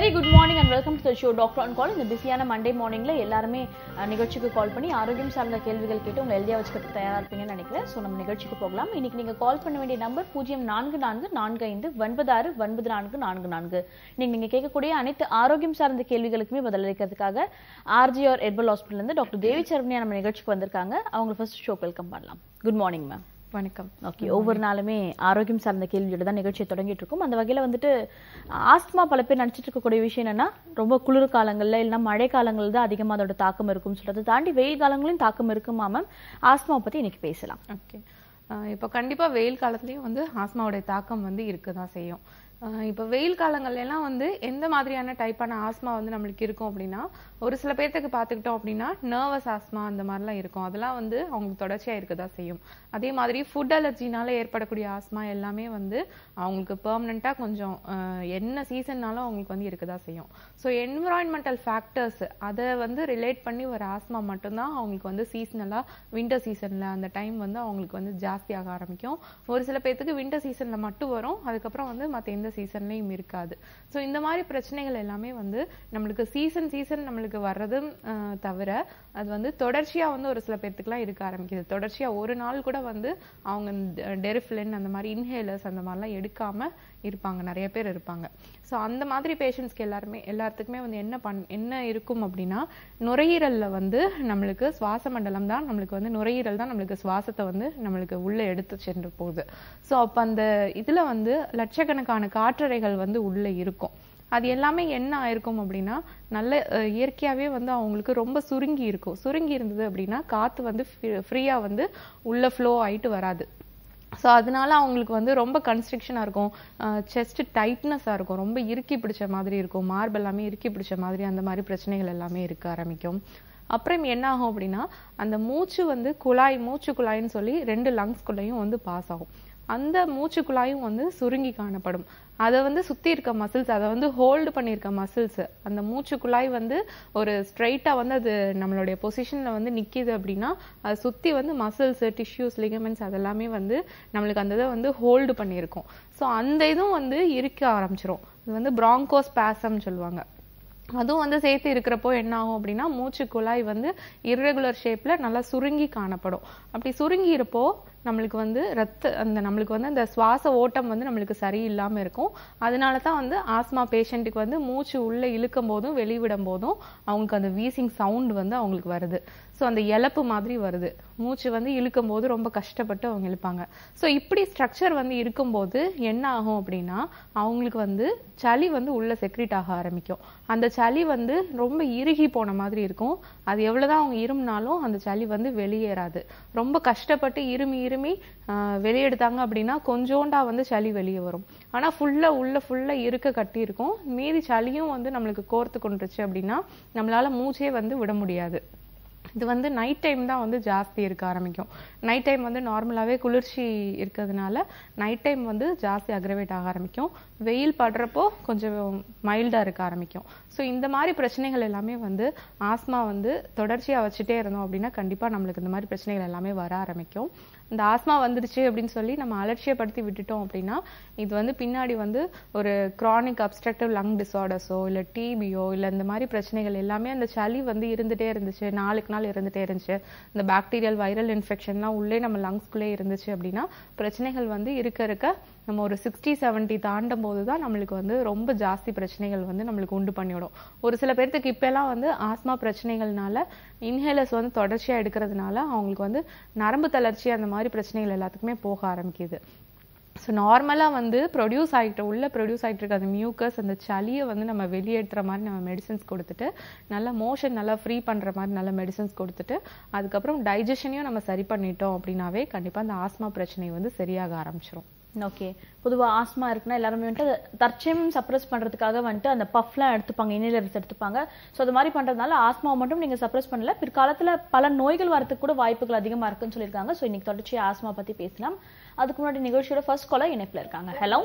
Very good morning and welcome to the show doctor on call இந்த பிஸியான Monday மார்னிங்ல எல்லாருமே அஹ், நிகழ்ச்சிக்கு கால் பண்ணி ஆரோக்கியம் சார்ந்த கேள்விகள் கேட்டு உங்களை எழுதியா வச்சுக்கிறதுக்கு தயாரா இருப்பீங்கன்னு நினைக்கிறேன் ஸோ நம்ம நிகழ்ச்சிக்கு போகலாம் இன்னைக்கு நீங்க கால் பண்ண வேண்டிய நம்பர் பூஜ்ஜியம் நான்கு நான்கு நான்கு ஐந்து ஒன்பது ஆறு ஒன்பது நான்கு நான்கு நான்கு இன்னைக்கு நீங்க கேட்கக்கூடிய அனைத்து ஆரோக்கியம் சார்ந்த கேள்விகளுக்குமே பதிலளிக்கிறதுக்காக ஆர்ஜிஆர் எர்பல் ஹாஸ்பிட்டல் இருந்து டாக்டர் தேவி சரவணியா நம்ம நிகழ்ச்சிக்கு வந்திருக்காங்க அவங்க ஃபர்ஸ்ட் ஷோ வெல்கம் பண்ணலாம் குட் மார்னிங் மேம் வணக்கம் ஓகே ஒவ்வொரு நாளுமே ஆரோக்கியம் சார்ந்த கேள்வியோட தான் நிகழ்ச்சியை தொடங்கிட்டு இருக்கும் அந்த வகையில வந்துட்டு ஆஸ்துமா பல பேர் நினைச்சிட்டு இருக்கக்கூடிய விஷயம் என்னன்னா ரொம்ப குளிர் காலங்கள்ல இல்லைன்னா மழை காலங்கள்ல தான் அதிகமா அதோட தாக்கம் இருக்கும் சொல்றது தாண்டி வெயில் காலங்களையும் தாக்கம் இருக்குமா மேம் ஆஸ்துமா பத்தி இன்னைக்கு பேசலாம் ஓகே இப்போ கண்டிப்பா வெயில் காலத்துலயும் வந்து ஆஸ்மாவுடைய தாக்கம் வந்து இருக்க தான் செய்யும் அஹ் இப்போ வெயில் காலங்கள்ல எல்லாம் வந்து எந்த மாதிரியான டைப்பான ஆஸ்மா வந்து நம்மளுக்கு இருக்கும் அப்படின்னா ஒரு சில பேர்த்துக்கு பார்த்துக்கிட்டோம் அப்படின்னா நர்வஸ் ஆஸ்மா அந்த மாதிரிலாம் இருக்கும் அதெல்லாம் வந்து அவங்களுக்கு தொடர்ச்சியா இருக்க தான் செய்யும் அதே மாதிரி ஃபுட் அலர்ஜினால ஏற்படக்கூடிய ஆஸ்மா எல்லாமே வந்து அவங்களுக்கு பெர்மனண்டா கொஞ்சம் அஹ், என்ன சீசன்னாலும் அவங்களுக்கு வந்து இருக்க தான் செய்யும் ஸோ என்விரான்மெண்டல் ஃபேக்டர்ஸ் அதை வந்து ரிலேட் பண்ணி ஒரு ஆஸ்மா மட்டும்தான் அவங்களுக்கு வந்து சீசனலாக வின்டர் சீசனில் அந்த டைம் வந்து அவங்களுக்கு வந்து ஜாஸ்தியாக ஆரம்பிக்கும் ஒரு சில பேர்த்துக்கு வின்டர் சீசனில் மட்டும் வரும் அதுக்கப்புறம் வந்து மற்ற எந்த சீசன்லையும் இருக்காது ஸோ இந்த மாதிரி பிரச்சனைகள் எல்லாமே வந்து நம்மளுக்கு சீசன் சீசன் நம்மளுக்கு வர்றதும் அஹ், தவிர அது வந்து தொடர்ச்சியாக வந்து ஒரு சில பேர்த்துக்குலாம் இருக்க ஆரம்பிக்குது தொடர்ச்சியாக ஒரு நாள் கூட வந்து அவங்க டெரிஃபிலின் அந்த மாதிரி இன்ஹேலர்ஸ் அந்த மாதிரிலாம் எடுக்காம இருப்பாங்க நிறைய பேர் இருப்பாங்க ஸோ அந்த மாதிரி பேஷண்ட்ஸ்க்கு எல்லாருமே எல்லாத்துக்குமே வந்து என்ன பண் என்ன இருக்கும் அப்படின்னா நுரையீரல்ல வந்து நம்மளுக்கு சுவாச மண்டலம் தான் நம்மளுக்கு வந்து நுரையீரல் தான் நம்மளுக்கு சுவாசத்தை வந்து நம்மளுக்கு உள்ள எடுத்து சென்று போகுது ஸோ அப்போ அந்த இதுல வந்து லட்சக்கணக்கான காற்றறைகள் வந்து உள்ள இருக்கும் அது எல்லாமே என்ன ஆயிருக்கும் அப்படின்னா நல்ல அஹ், இயற்கையாவே வந்து அவங்களுக்கு ரொம்ப சுருங்கி இருக்கும் சுருங்கி இருந்தது அப்படின்னா காத்து வந்து ஃப்ரீயா வந்து உள்ள ஃப்ளோ ஆயிட்டு வராது ஸோ அதனால அவங்களுக்கு வந்து ரொம்ப கன்ஸ்ட்ரிக்ஷனாக இருக்கும் செஸ்ட் டைட்னஸாக இருக்கும் ரொம்ப இறுக்கி பிடிச்ச மாதிரி இருக்கும் மார்பு எல்லாமே இறுக்கி பிடிச்ச மாதிரி அந்த மாதிரி பிரச்சனைகள் எல்லாமே இருக்க ஆரம்பிக்கும் அப்புறம் என்ன ஆகும் அப்படின்னா அந்த மூச்சு வந்து குழாய் மூச்சு குழாய்ன்னு சொல்லி ரெண்டு லங்ஸ்குள்ளேயும் வந்து பாஸ் ஆகும் அந்த மூச்சு குழாயும் வந்து சுருங்கி காணப்படும் அதை வந்து சுத்தி இருக்க மசில்ஸ் அதை வந்து ஹோல்டு பண்ணியிருக்க மசில்ஸ் அந்த மூச்சு குழாய் வந்து ஒரு ஸ்ட்ரைட்டா வந்து அது நம்மளுடைய பொசிஷன்ல வந்து நிக்கிது அப்படின்னா அதை சுத்தி வந்து மசில்ஸ் டிஷ்யூஸ் லிகமெண்ட்ஸ் அதெல்லாமே வந்து நம்மளுக்கு அந்த இதை வந்து ஹோல்டு பண்ணியிருக்கும் ஸோ அந்த இதுவும் வந்து இருக்க ஆரம்பிச்சிரும் இது வந்து பிராங்கோஸ்பாசம் சொல்லுவாங்க அதுவும் வந்து சேர்த்து இருக்கிறப்போ என்ன ஆகும் அப்படின்னா மூச்சு குழாய் வந்து இர்ரெகுலர் ஷேப்ல நல்லா சுருங்கி காணப்படும் அப்படி சுருங்கி இருப்போ நம்மளுக்கு வந்து ரத்த அந்த நம்மளுக்கு வந்து அந்த சுவாச ஓட்டம் வந்து நம்மளுக்கு சரியில்லாம இருக்கும் அதனால தான் வந்து ஆஸ்மா பேஷண்ட்டுக்கு வந்து மூச்சு உள்ள இழுக்கும் போதும் வெளிவிடும் போதும் அவங்களுக்கு அந்த வீசிங் சவுண்ட் வந்து அவங்களுக்கு வருது ஸோ அந்த இழப்பு மாதிரி வருது மூச்சு வந்து இழுக்கும் போது ரொம்ப கஷ்டப்பட்டு அவங்க இழுப்பாங்க ஸோ இப்படி ஸ்ட்ரக்சர் வந்து இருக்கும்போது என்ன ஆகும் அப்படின்னா அவங்களுக்கு வந்து சளி வந்து உள்ள செக்ரிட் ஆக ஆரம்பிக்கும் அந்த சளி வந்து ரொம்ப இறுகி போன மாதிரி இருக்கும் அது எவ்வளவுதான் அவங்க இருமுனாலும் அந்த சளி வந்து வெளியேறாது ரொம்ப கஷ்டப்பட்டு இருமி இருமி ஆஹ், வெளியெடுத்தாங்க அப்படின்னா கொஞ்சோண்டா வந்து சளி வெளியே வரும் ஆனா ஃபுல்லா உள்ள ஃபுல்லா இருக்க கட்டி இருக்கும் மீதி சளியும் வந்து நம்மளுக்கு கோர்த்து கொண்டுருச்சு அப்படின்னா நம்மளால மூச்சே வந்து விட முடியாது இது வந்து நைட் டைம் தான் வந்து ஜாஸ்தி இருக்க ஆரம்பிக்கும் நைட் டைம் வந்து நார்மலாகவே குளிர்ச்சி இருக்கிறதுனால நைட் டைம் வந்து ஜாஸ்தி அக்ரவேட் ஆக ஆரம்பிக்கும் வெயில் படுறப்போ கொஞ்சம் மைல்டாக இருக்க ஆரம்பிக்கும் ஸோ இந்த மாதிரி பிரச்சனைகள் எல்லாமே வந்து ஆஸ்மா வந்து தொடர்ச்சியாக வச்சுட்டே இருந்தோம் அப்படின்னா கண்டிப்பாக நம்மளுக்கு இந்த மாதிரி பிரச்சனைகள் எல்லாமே வர ஆரம்பிக்கும் இந்த ஆஸ்மா வந்துருச்சு அப்படின்னு சொல்லி நம்ம அலட்சியப்படுத்தி விட்டுட்டோம் அப்படின்னா இது வந்து பின்னாடி வந்து ஒரு chronic obstructive lung டிசார்டர்ஸோ இல்லை டிபியோ இல்லை இந்த மாதிரி பிரச்சனைகள் எல்லாமே அந்த சளி வந்து இருந்துட்டே இருந்துச்சு நாளுக்கு நாள் இருந்துட்டே இருந்துச்சு இந்த பாக்டீரியல் வைரல் இன்ஃபெக்ஷன்லாம் உள்ளே நம்ம லங்ஸ்குள்ளே இருந்துச்சு அப்படின்னா பிரச்சனைகள் வந்து இருக்க இருக்க நம்ம ஒரு சிக்ஸ்டி செவன்ட்டி தாண்டும் போது தான் நம்மளுக்கு வந்து ரொம்ப ஜாஸ்தி பிரச்சனைகள் வந்து நம்மளுக்கு உண்டு பண்ணிவிடும் ஒரு சில பேர்த்துக்கு இப்பெல்லாம் வந்து ஆஸ்மா பிரச்சனைகள்னால இன்ஹேலர்ஸ் வந்து தொடர்ச்சியா எடுக்கிறதுனால அவங்களுக்கு வந்து நரம்பு தளர்ச்சி அந்த மாதிரி பிரச்சனைகள் எல்லாத்துக்குமே போக ஆரம்பிக்குது ஸோ நார்மலாக வந்து ப்ரொடியூஸ் ஆகிட்ட உள்ள ப்ரொடியூஸ் ஆகிட்டு இருக்க அந்த மியூக்கஸ் அந்த சளியை வந்து நம்ம வெளியேற்றுற மாதிரி நம்ம மெடிசன்ஸ் கொடுத்துட்டு நல்லா மோஷன் நல்லா ஃப்ரீ பண்ணுற மாதிரி நல்ல மெடிசன்ஸ் கொடுத்துட்டு அதுக்கப்புறம் டைஜஷனையும் நம்ம சரி பண்ணிட்டோம் அப்படின்னாவே கண்டிப்பாக அந்த ஆஸ்மா பிரச்சனை வந்து சரியாக ஆரம்பிச்சிரும் ஓகே பொதுவா ஆஸ்மா இருக்குன்னா எல்லாருமே வந்துட்டு அதை தற்சயம் சப்ரஸ் பண்றதுக்காக வந்துட்டு அந்த பஃப்லாம் எடுத்துப்பாங்க இன்ஹேலர்ஸ் எடுத்துப்பாங்க ஸோ அது மாதிரி பண்றதுனால ஆஸ்மாவை மட்டும் நீங்க சப்ரஸ் பண்ணல பிற்காலத்துல பல நோய்கள் வரதுக்கு கூட வாய்ப்புகள் அதிகமா இருக்குன்னு சொல்லியிருக்காங்க ஸோ இன்னைக்கு தொடர்ச்சி ஆஸ்மா பத்தி பேசலாம் அதுக்கு முன்னாடி நிகழ்ச்சியோட ஃபர்ஸ்ட் காலர் இணைப்புல இருக்காங்க ஹலோ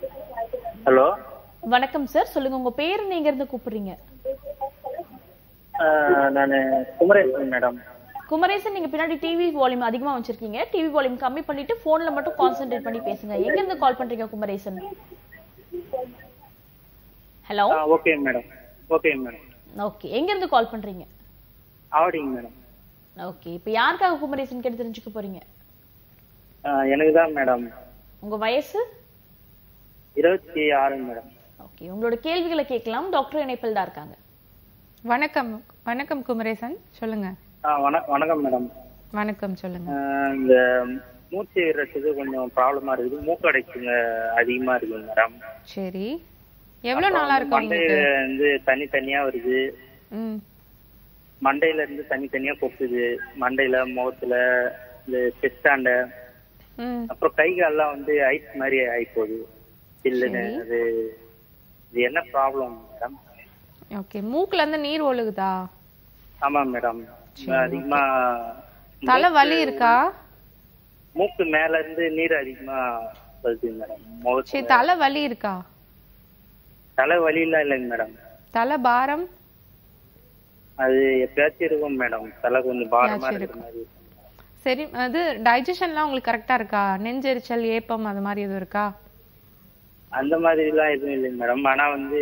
ஹலோ வணக்கம் சார் சொல்லுங்க உங்க பேர் நீங்க இருந்து கூப்பிடுறீங்க நான் குமரேசன் மேடம் குமரேசன் நீங்க பின்னாடி டிவி வால்யூம் அதிகமா வச்சிருக்கீங்க டிவி வால்யூம் கம்மி பண்ணிட்டு போன்ல மட்டும் கான்சென்ட்ரேட் பண்ணி பேசுங்க எங்க இருந்து கால் பண்றீங்க Kumaresan hello ah okay madam okay madam okay எங்க இருந்து கால் பண்றீங்க ஆவடிங்க மேடம் ஓகே இப்போ யாருக்காக குமரேசன் கேட்டு தெரிஞ்சுக்க போறீங்க ஆ, எனக்கு தான் மேடம் உங்க வயசு இருபத்தி ஆறு மேடம் ஓகே உங்களோட கேள்விகளை கேட்கலாம் டாக்டர் இணைப்பில் தான் இருக்காங்க வணக்கம் வணக்கம் குமரேசன் சொல்லுங்க ஆ வண வணக்கம் மேடம் வணக்கம் சொல்லுங்க ஆ, இந்த மூச்சு விடுறதுக்கு கொஞ்சம் ப்ராப்ளமா இருக்குது மூக்கடைக்குங்க அதிகமா இருக்குது மேடம் சரி எவ்வளவு நாளா இருக்கு மண்டையில உங்களுக்கு இருந்து தண்ணி தனியா வருது ம் மண்டையில இருந்து தண்ணி தனியா கொட்டுது மண்டையில முகத்துல இந்த செஸ்டாண்ட ம் அப்புறம் கை கால்லாம் வந்து ஐஸ் மாதிரி ஆகி போகுது சில்லுன்னு அது இது என்ன ப்ராப்ளம் மேடம் ஓகே மூக்குல இருந்து நீர் ஒழுகுதா ஆமா மேடம் அதிகமா தலை வலி இருக்கா மூக்கு மேல இருந்து நீர் அதிகமா வருது மேடம் சரி முகத்துல தலை வலி இருக்கா தலை வலிலாம் இல்லைங்க மேடம் தலை பாரம் அது எப்பயாச்சும் இருக்கும் மேடம் தலை கொஞ்சம் பாரமா எப்பயாச்சும் இருக்கிற மாதிரி சரி அது டைஜஷன்லாம் உங்களுக்கு கரெக்டா இருக்கா நெஞ்செரிச்சல் ஏப்பம் அது மாதிரி எதுவும் இருக்கா அந்த மாதிரி எல்லாம் எதுவும் இல்லைங்க மேடம் ஆனா வந்து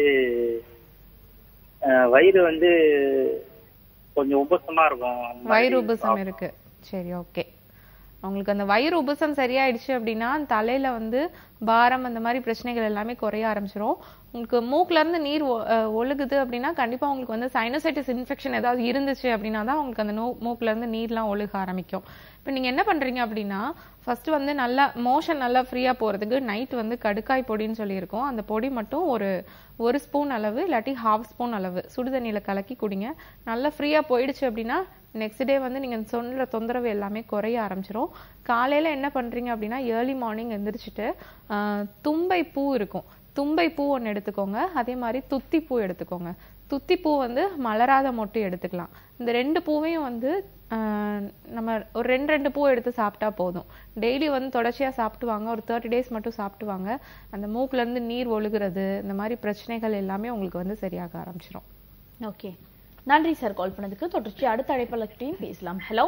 அஹ், வயிறு வந்து கொஞ்சம் உபசமா இருக்கும் அந்த மாதிரி வயிறு உபசம் இருக்கு சரி ஓகே உங்களுக்கு அந்த வயிறு உபசம் சரியாயிடுச்சு அப்படின்னா தலையில வந்து பாரம் அந்த மாதிரி பிரச்சனைகள் எல்லாமே குறைய ஆரம்பிச்சிரும் உங்களுக்கு மூக்குல இருந்து நீர் ஒ- அஹ் ஒழுகுது அப்படின்னா கண்டிப்பா உங்களுக்கு வந்து சைனசைட்டிஸ் இன்ஃபெக்ஷன் ஏதாவது இருந்துச்சு அப்படின்னா தான் உங்களுக்கு அந்த நோ மூக்குல இருந்து நீர்லாம் ஒழுக ஆரம்பிக்கும் இப்போ நீங்க என்ன பண்றீங்க அப்படின்னா ஃபர்ஸ்ட் வந்து நல்லா மோஷன் நல்லா ஃப்ரீயா போறதுக்கு நைட் வந்து கடுக்காய் பொடின்னு சொல்லியிருக்கோம் அந்த பொடி மட்டும் ஒரு ஒரு ஸ்பூன் அளவு இல்லாட்டி ஹாஃப் ஸ்பூன் அளவு சுடுதண்ணியில கலக்கி குடிங்க நல்லா ஃப்ரீயா போயிடுச்சு அப்படின்னா நெக்ஸ்ட் டே வந்து நீங்க சொல்ற தொந்தரவு எல்லாமே குறைய ஆரம்பிச்சிரும் காலையில என்ன பண்றீங்க அப்படின்னா ஏர்லி மார்னிங் எந்திரிச்சிட்டு ஆஹ், தும்பை பூ இருக்கும் தும்பை பூ ஒன்று எடுத்துக்கோங்க அதே மாதிரி துத்தி பூ எடுத்துக்கோங்க துத்தி பூ வந்து மலராத மொட்டு எடுத்துக்கலாம் இந்த ரெண்டு பூவையும் வந்து ஆஹ், நம்ம ஒரு ரெண்டு ரெண்டு பூ எடுத்து சாப்பிட்டா போதும் டெய்லி வந்து தொடர்ச்சியா சாப்பிட்டு வாங்க ஒரு தேர்ட்டி டேஸ் மட்டும் சாப்பிட்டு வாங்க அந்த மூக்குல இருந்து நீர் ஒழுகுறது இந்த மாதிரி பிரச்சனைகள் எல்லாமே உங்களுக்கு வந்து சரியாக ஆரம்பிச்சிரும் ஓகே நன்றி சார் கால் பண்ணதுக்கு தொடர்ச்சி அடுத்த அழைப்பாளர்கிட்டையும் பேசலாம் ஹலோ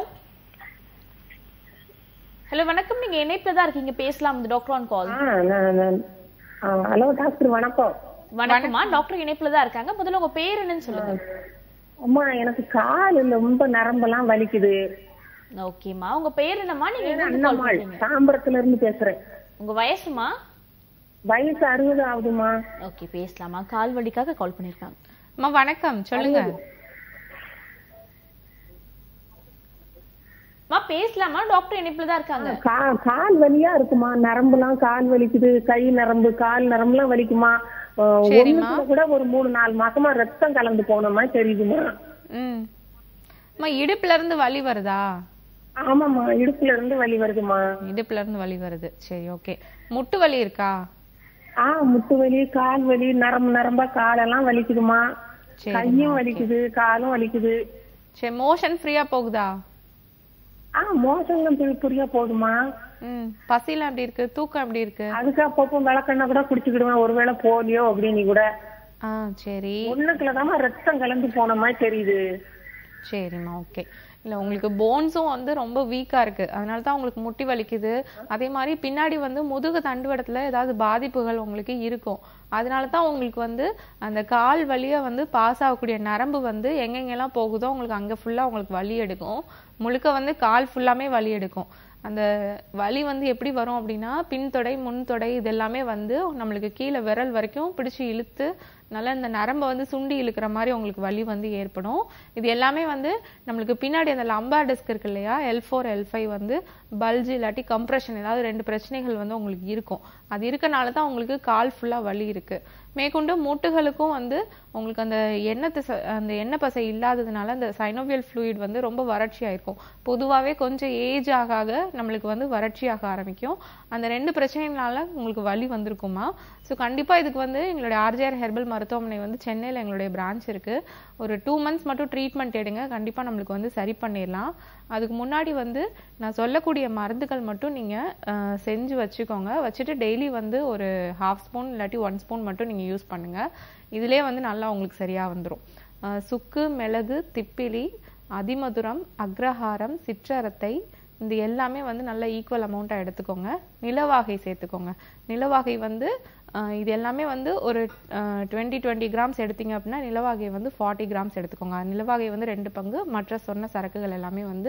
ஹலோ வணக்கம் நீங்க இணைப்புல தான் இருக்கீங்க பேசலாம் இந்த டாக்டர் ஆன் கால் ஆ, நான் நான் ஆ, ஹலோ டாக்டர் வணக்கம் வணக்கம்மா டாக்டர் இணைப்புல தான் இருக்காங்க முதல்ல உங்க பேர் என்னன்னு சொல்லுங்க அம்மா எனக்கு கால் ரொம்ப நரம்பெல்லாம் வலிக்குது ஓகேம்மா உங்க பேர் என்னம்மா நீங்க எங்க இருந்து கால் அண்ணம்மாள் பண்றீங்க தாம்பரத்துல இருந்து பேசுறேன் உங்க வயசுமா வயசு அறுபது ஆகுதுமா ஓகே பேசலாமா கால் வலிக்காக கால் பண்ணிருக்காங்க அம்மா வணக்கம் சொல்லுங்க மா பேசலாமா டாக்டர் இணைப்புல தான் இருக்காங்க கா- கால் வலியா இருக்குமா நரம்புலாம் கால் வலிக்குது கை நரம்பு கால் நரம்புலாம் வலிக்குமா ஆ, சரிம்மா. ஒண்ணுத்துல கூட ஒரு மூணு நாலு மாசமா ரத்தம் கலந்து போன மாதிரி தெரியுதுமா ம் அம்மா இடுப்புல இருந்து வலி வருதா ஆமாம்மா இடுப்புல இருந்து வலி வருதுமா இடுப்புல இருந்து வலி வருது சரி ஓகே முட்டு வலி இருக்கா ஆ முட்டு வலி கால் வலி நரம்பு நரம்பா காலெல்லாம் வலிக்குதுமா சரி கையும் வலிக்குது காலும் வலிக்குது சரி மோஷன் ஃப்ரீயா போகுதா ஆ மோசங்களும் புரி புரியா போதுமா ம் பசிலாம் எப்படி இருக்கு தூக்கம் எப்படி இருக்கு அதுக்கு அப்பப்போ விளக்கெண்ணெய் கூட குடிச்சுக்கிடுவேன் ஒருவேளை போலியோ அப்படின்னு கூட ஆ சரி ஒண்ணுக்குள்ளதாம்மா ரத்தம் கலந்து போன மாதிரி தெரியுது சரிம்மா ஓகே இல்ல உங்களுக்கு போன்ஸும் வந்து ரொம்ப வீக்கா இருக்கு அதனால தான் உங்களுக்கு முட்டி வலிக்குது அதே மாதிரி பின்னாடி வந்து முதுகு தண்டுவடத்துல ஏதாவது பாதிப்புகள் உங்களுக்கு இருக்கும் அதனால தான் உங்களுக்கு வந்து அந்த கால் வழியா வந்து பாஸ் ஆகக்கூடிய நரம்பு வந்து எங்கெங்கெல்லாம் போகுதோ உங்களுக்கு அங்க ஃபுல்லா உங்களுக்கு வலி எடுக்கும் முழுக்க வந்து கால் ஃபுல்லாமே வலி எடுக்கும் அந்த வலி வந்து எப்படி வரும் அப்படின்னா பின்தொடை முன்தொடை இது எல்லாமே வந்து நம்மளுக்கு கீழே விரல் வரைக்கும் பிடிச்சு இழுத்து நல்லா இந்த நரம்பை வந்து சுண்டி இழுக்கிற மாதிரி உங்களுக்கு வலி வந்து ஏற்படும் இது எல்லாமே வந்து நம்மளுக்கு பின்னாடி அந்த லம்பார் டிஸ்க் இருக்கு இல்லையா எல் ஃபோர் எல் ஃபைவ் வந்து பல்ஜ் இல்லாட்டி கம்ப்ரெஷன் ஏதாவது ரெண்டு பிரச்சனைகள் வந்து உங்களுக்கு இருக்கும் அது இருக்கனால தான் உங்களுக்கு கால் ஃபுல்லா வலி இருக்கு மேற்கொண்டு மூட்டுகளுக்கும் வந்து உங்களுக்கு அந்த எண்ணெய் திசை அந்த எண்ணெய் பசை இல்லாததுனால அந்த சைனோவியல் ஃப்ளூயிட் வந்து ரொம்ப வறட்சியா இருக்கும் பொதுவாகவே கொஞ்சம் ஏஜ் ஆக ஆக நம்மளுக்கு வந்து வறட்சியாக ஆரம்பிக்கும் அந்த ரெண்டு பிரச்சனைனால உங்களுக்கு வலி வந்திருக்குமா ஸோ கண்டிப்பா இதுக்கு வந்து எங்களுடைய ஆர்ஜிஆர் ஹெர்பல் மருத்துவமனை வந்து சென்னையில எங்களுடைய பிரான்ச் இருக்கு ஒரு டூ மந்த்ஸ் மட்டும் ட்ரீட்மெண்ட் எடுங்க கண்டிப்பா நம்மளுக்கு வந்து சரி பண்ணிடலாம் அதுக்கு முன்னாடி வந்து நான் சொல்லக்கூடிய மருந்துகள் மட்டும் நீங்க அஹ், செஞ்சு வச்சுக்கோங்க வச்சுட்டு டெய்லி வந்து ஒரு ஹாஃப் ஸ்பூன் இல்லாட்டி ஒன் ஸ்பூன் மட்டும் நீங்க யூஸ் பண்ணுங்க இதுலயே வந்து நல்லா உங்களுக்கு சரியா வந்துரும் அஹ், சுக்கு மிளகு திப்பிலி அதிமதுரம் அக்ரஹாரம் சிற்றரத்தை இந்த எல்லாமே வந்து நல்ல ஈக்குவல் அமௌண்ட்டாக எடுத்துக்கோங்க நிலவாகை சேர்த்துக்கோங்க நிலவாகை வந்து ஆஹ் இது எல்லாமே வந்து ஒரு டுவெண்ட்டி டுவெண்ட்டி கிராம்ஸ் எடுத்தீங்க அப்படின்னா நிலவாகை வந்து ஃபார்ட்டி கிராம்ஸ் எடுத்துக்கோங்க நிலவாகை வந்து ரெண்டு பங்கு மற்ற சொன்ன சரக்குகள் எல்லாமே வந்து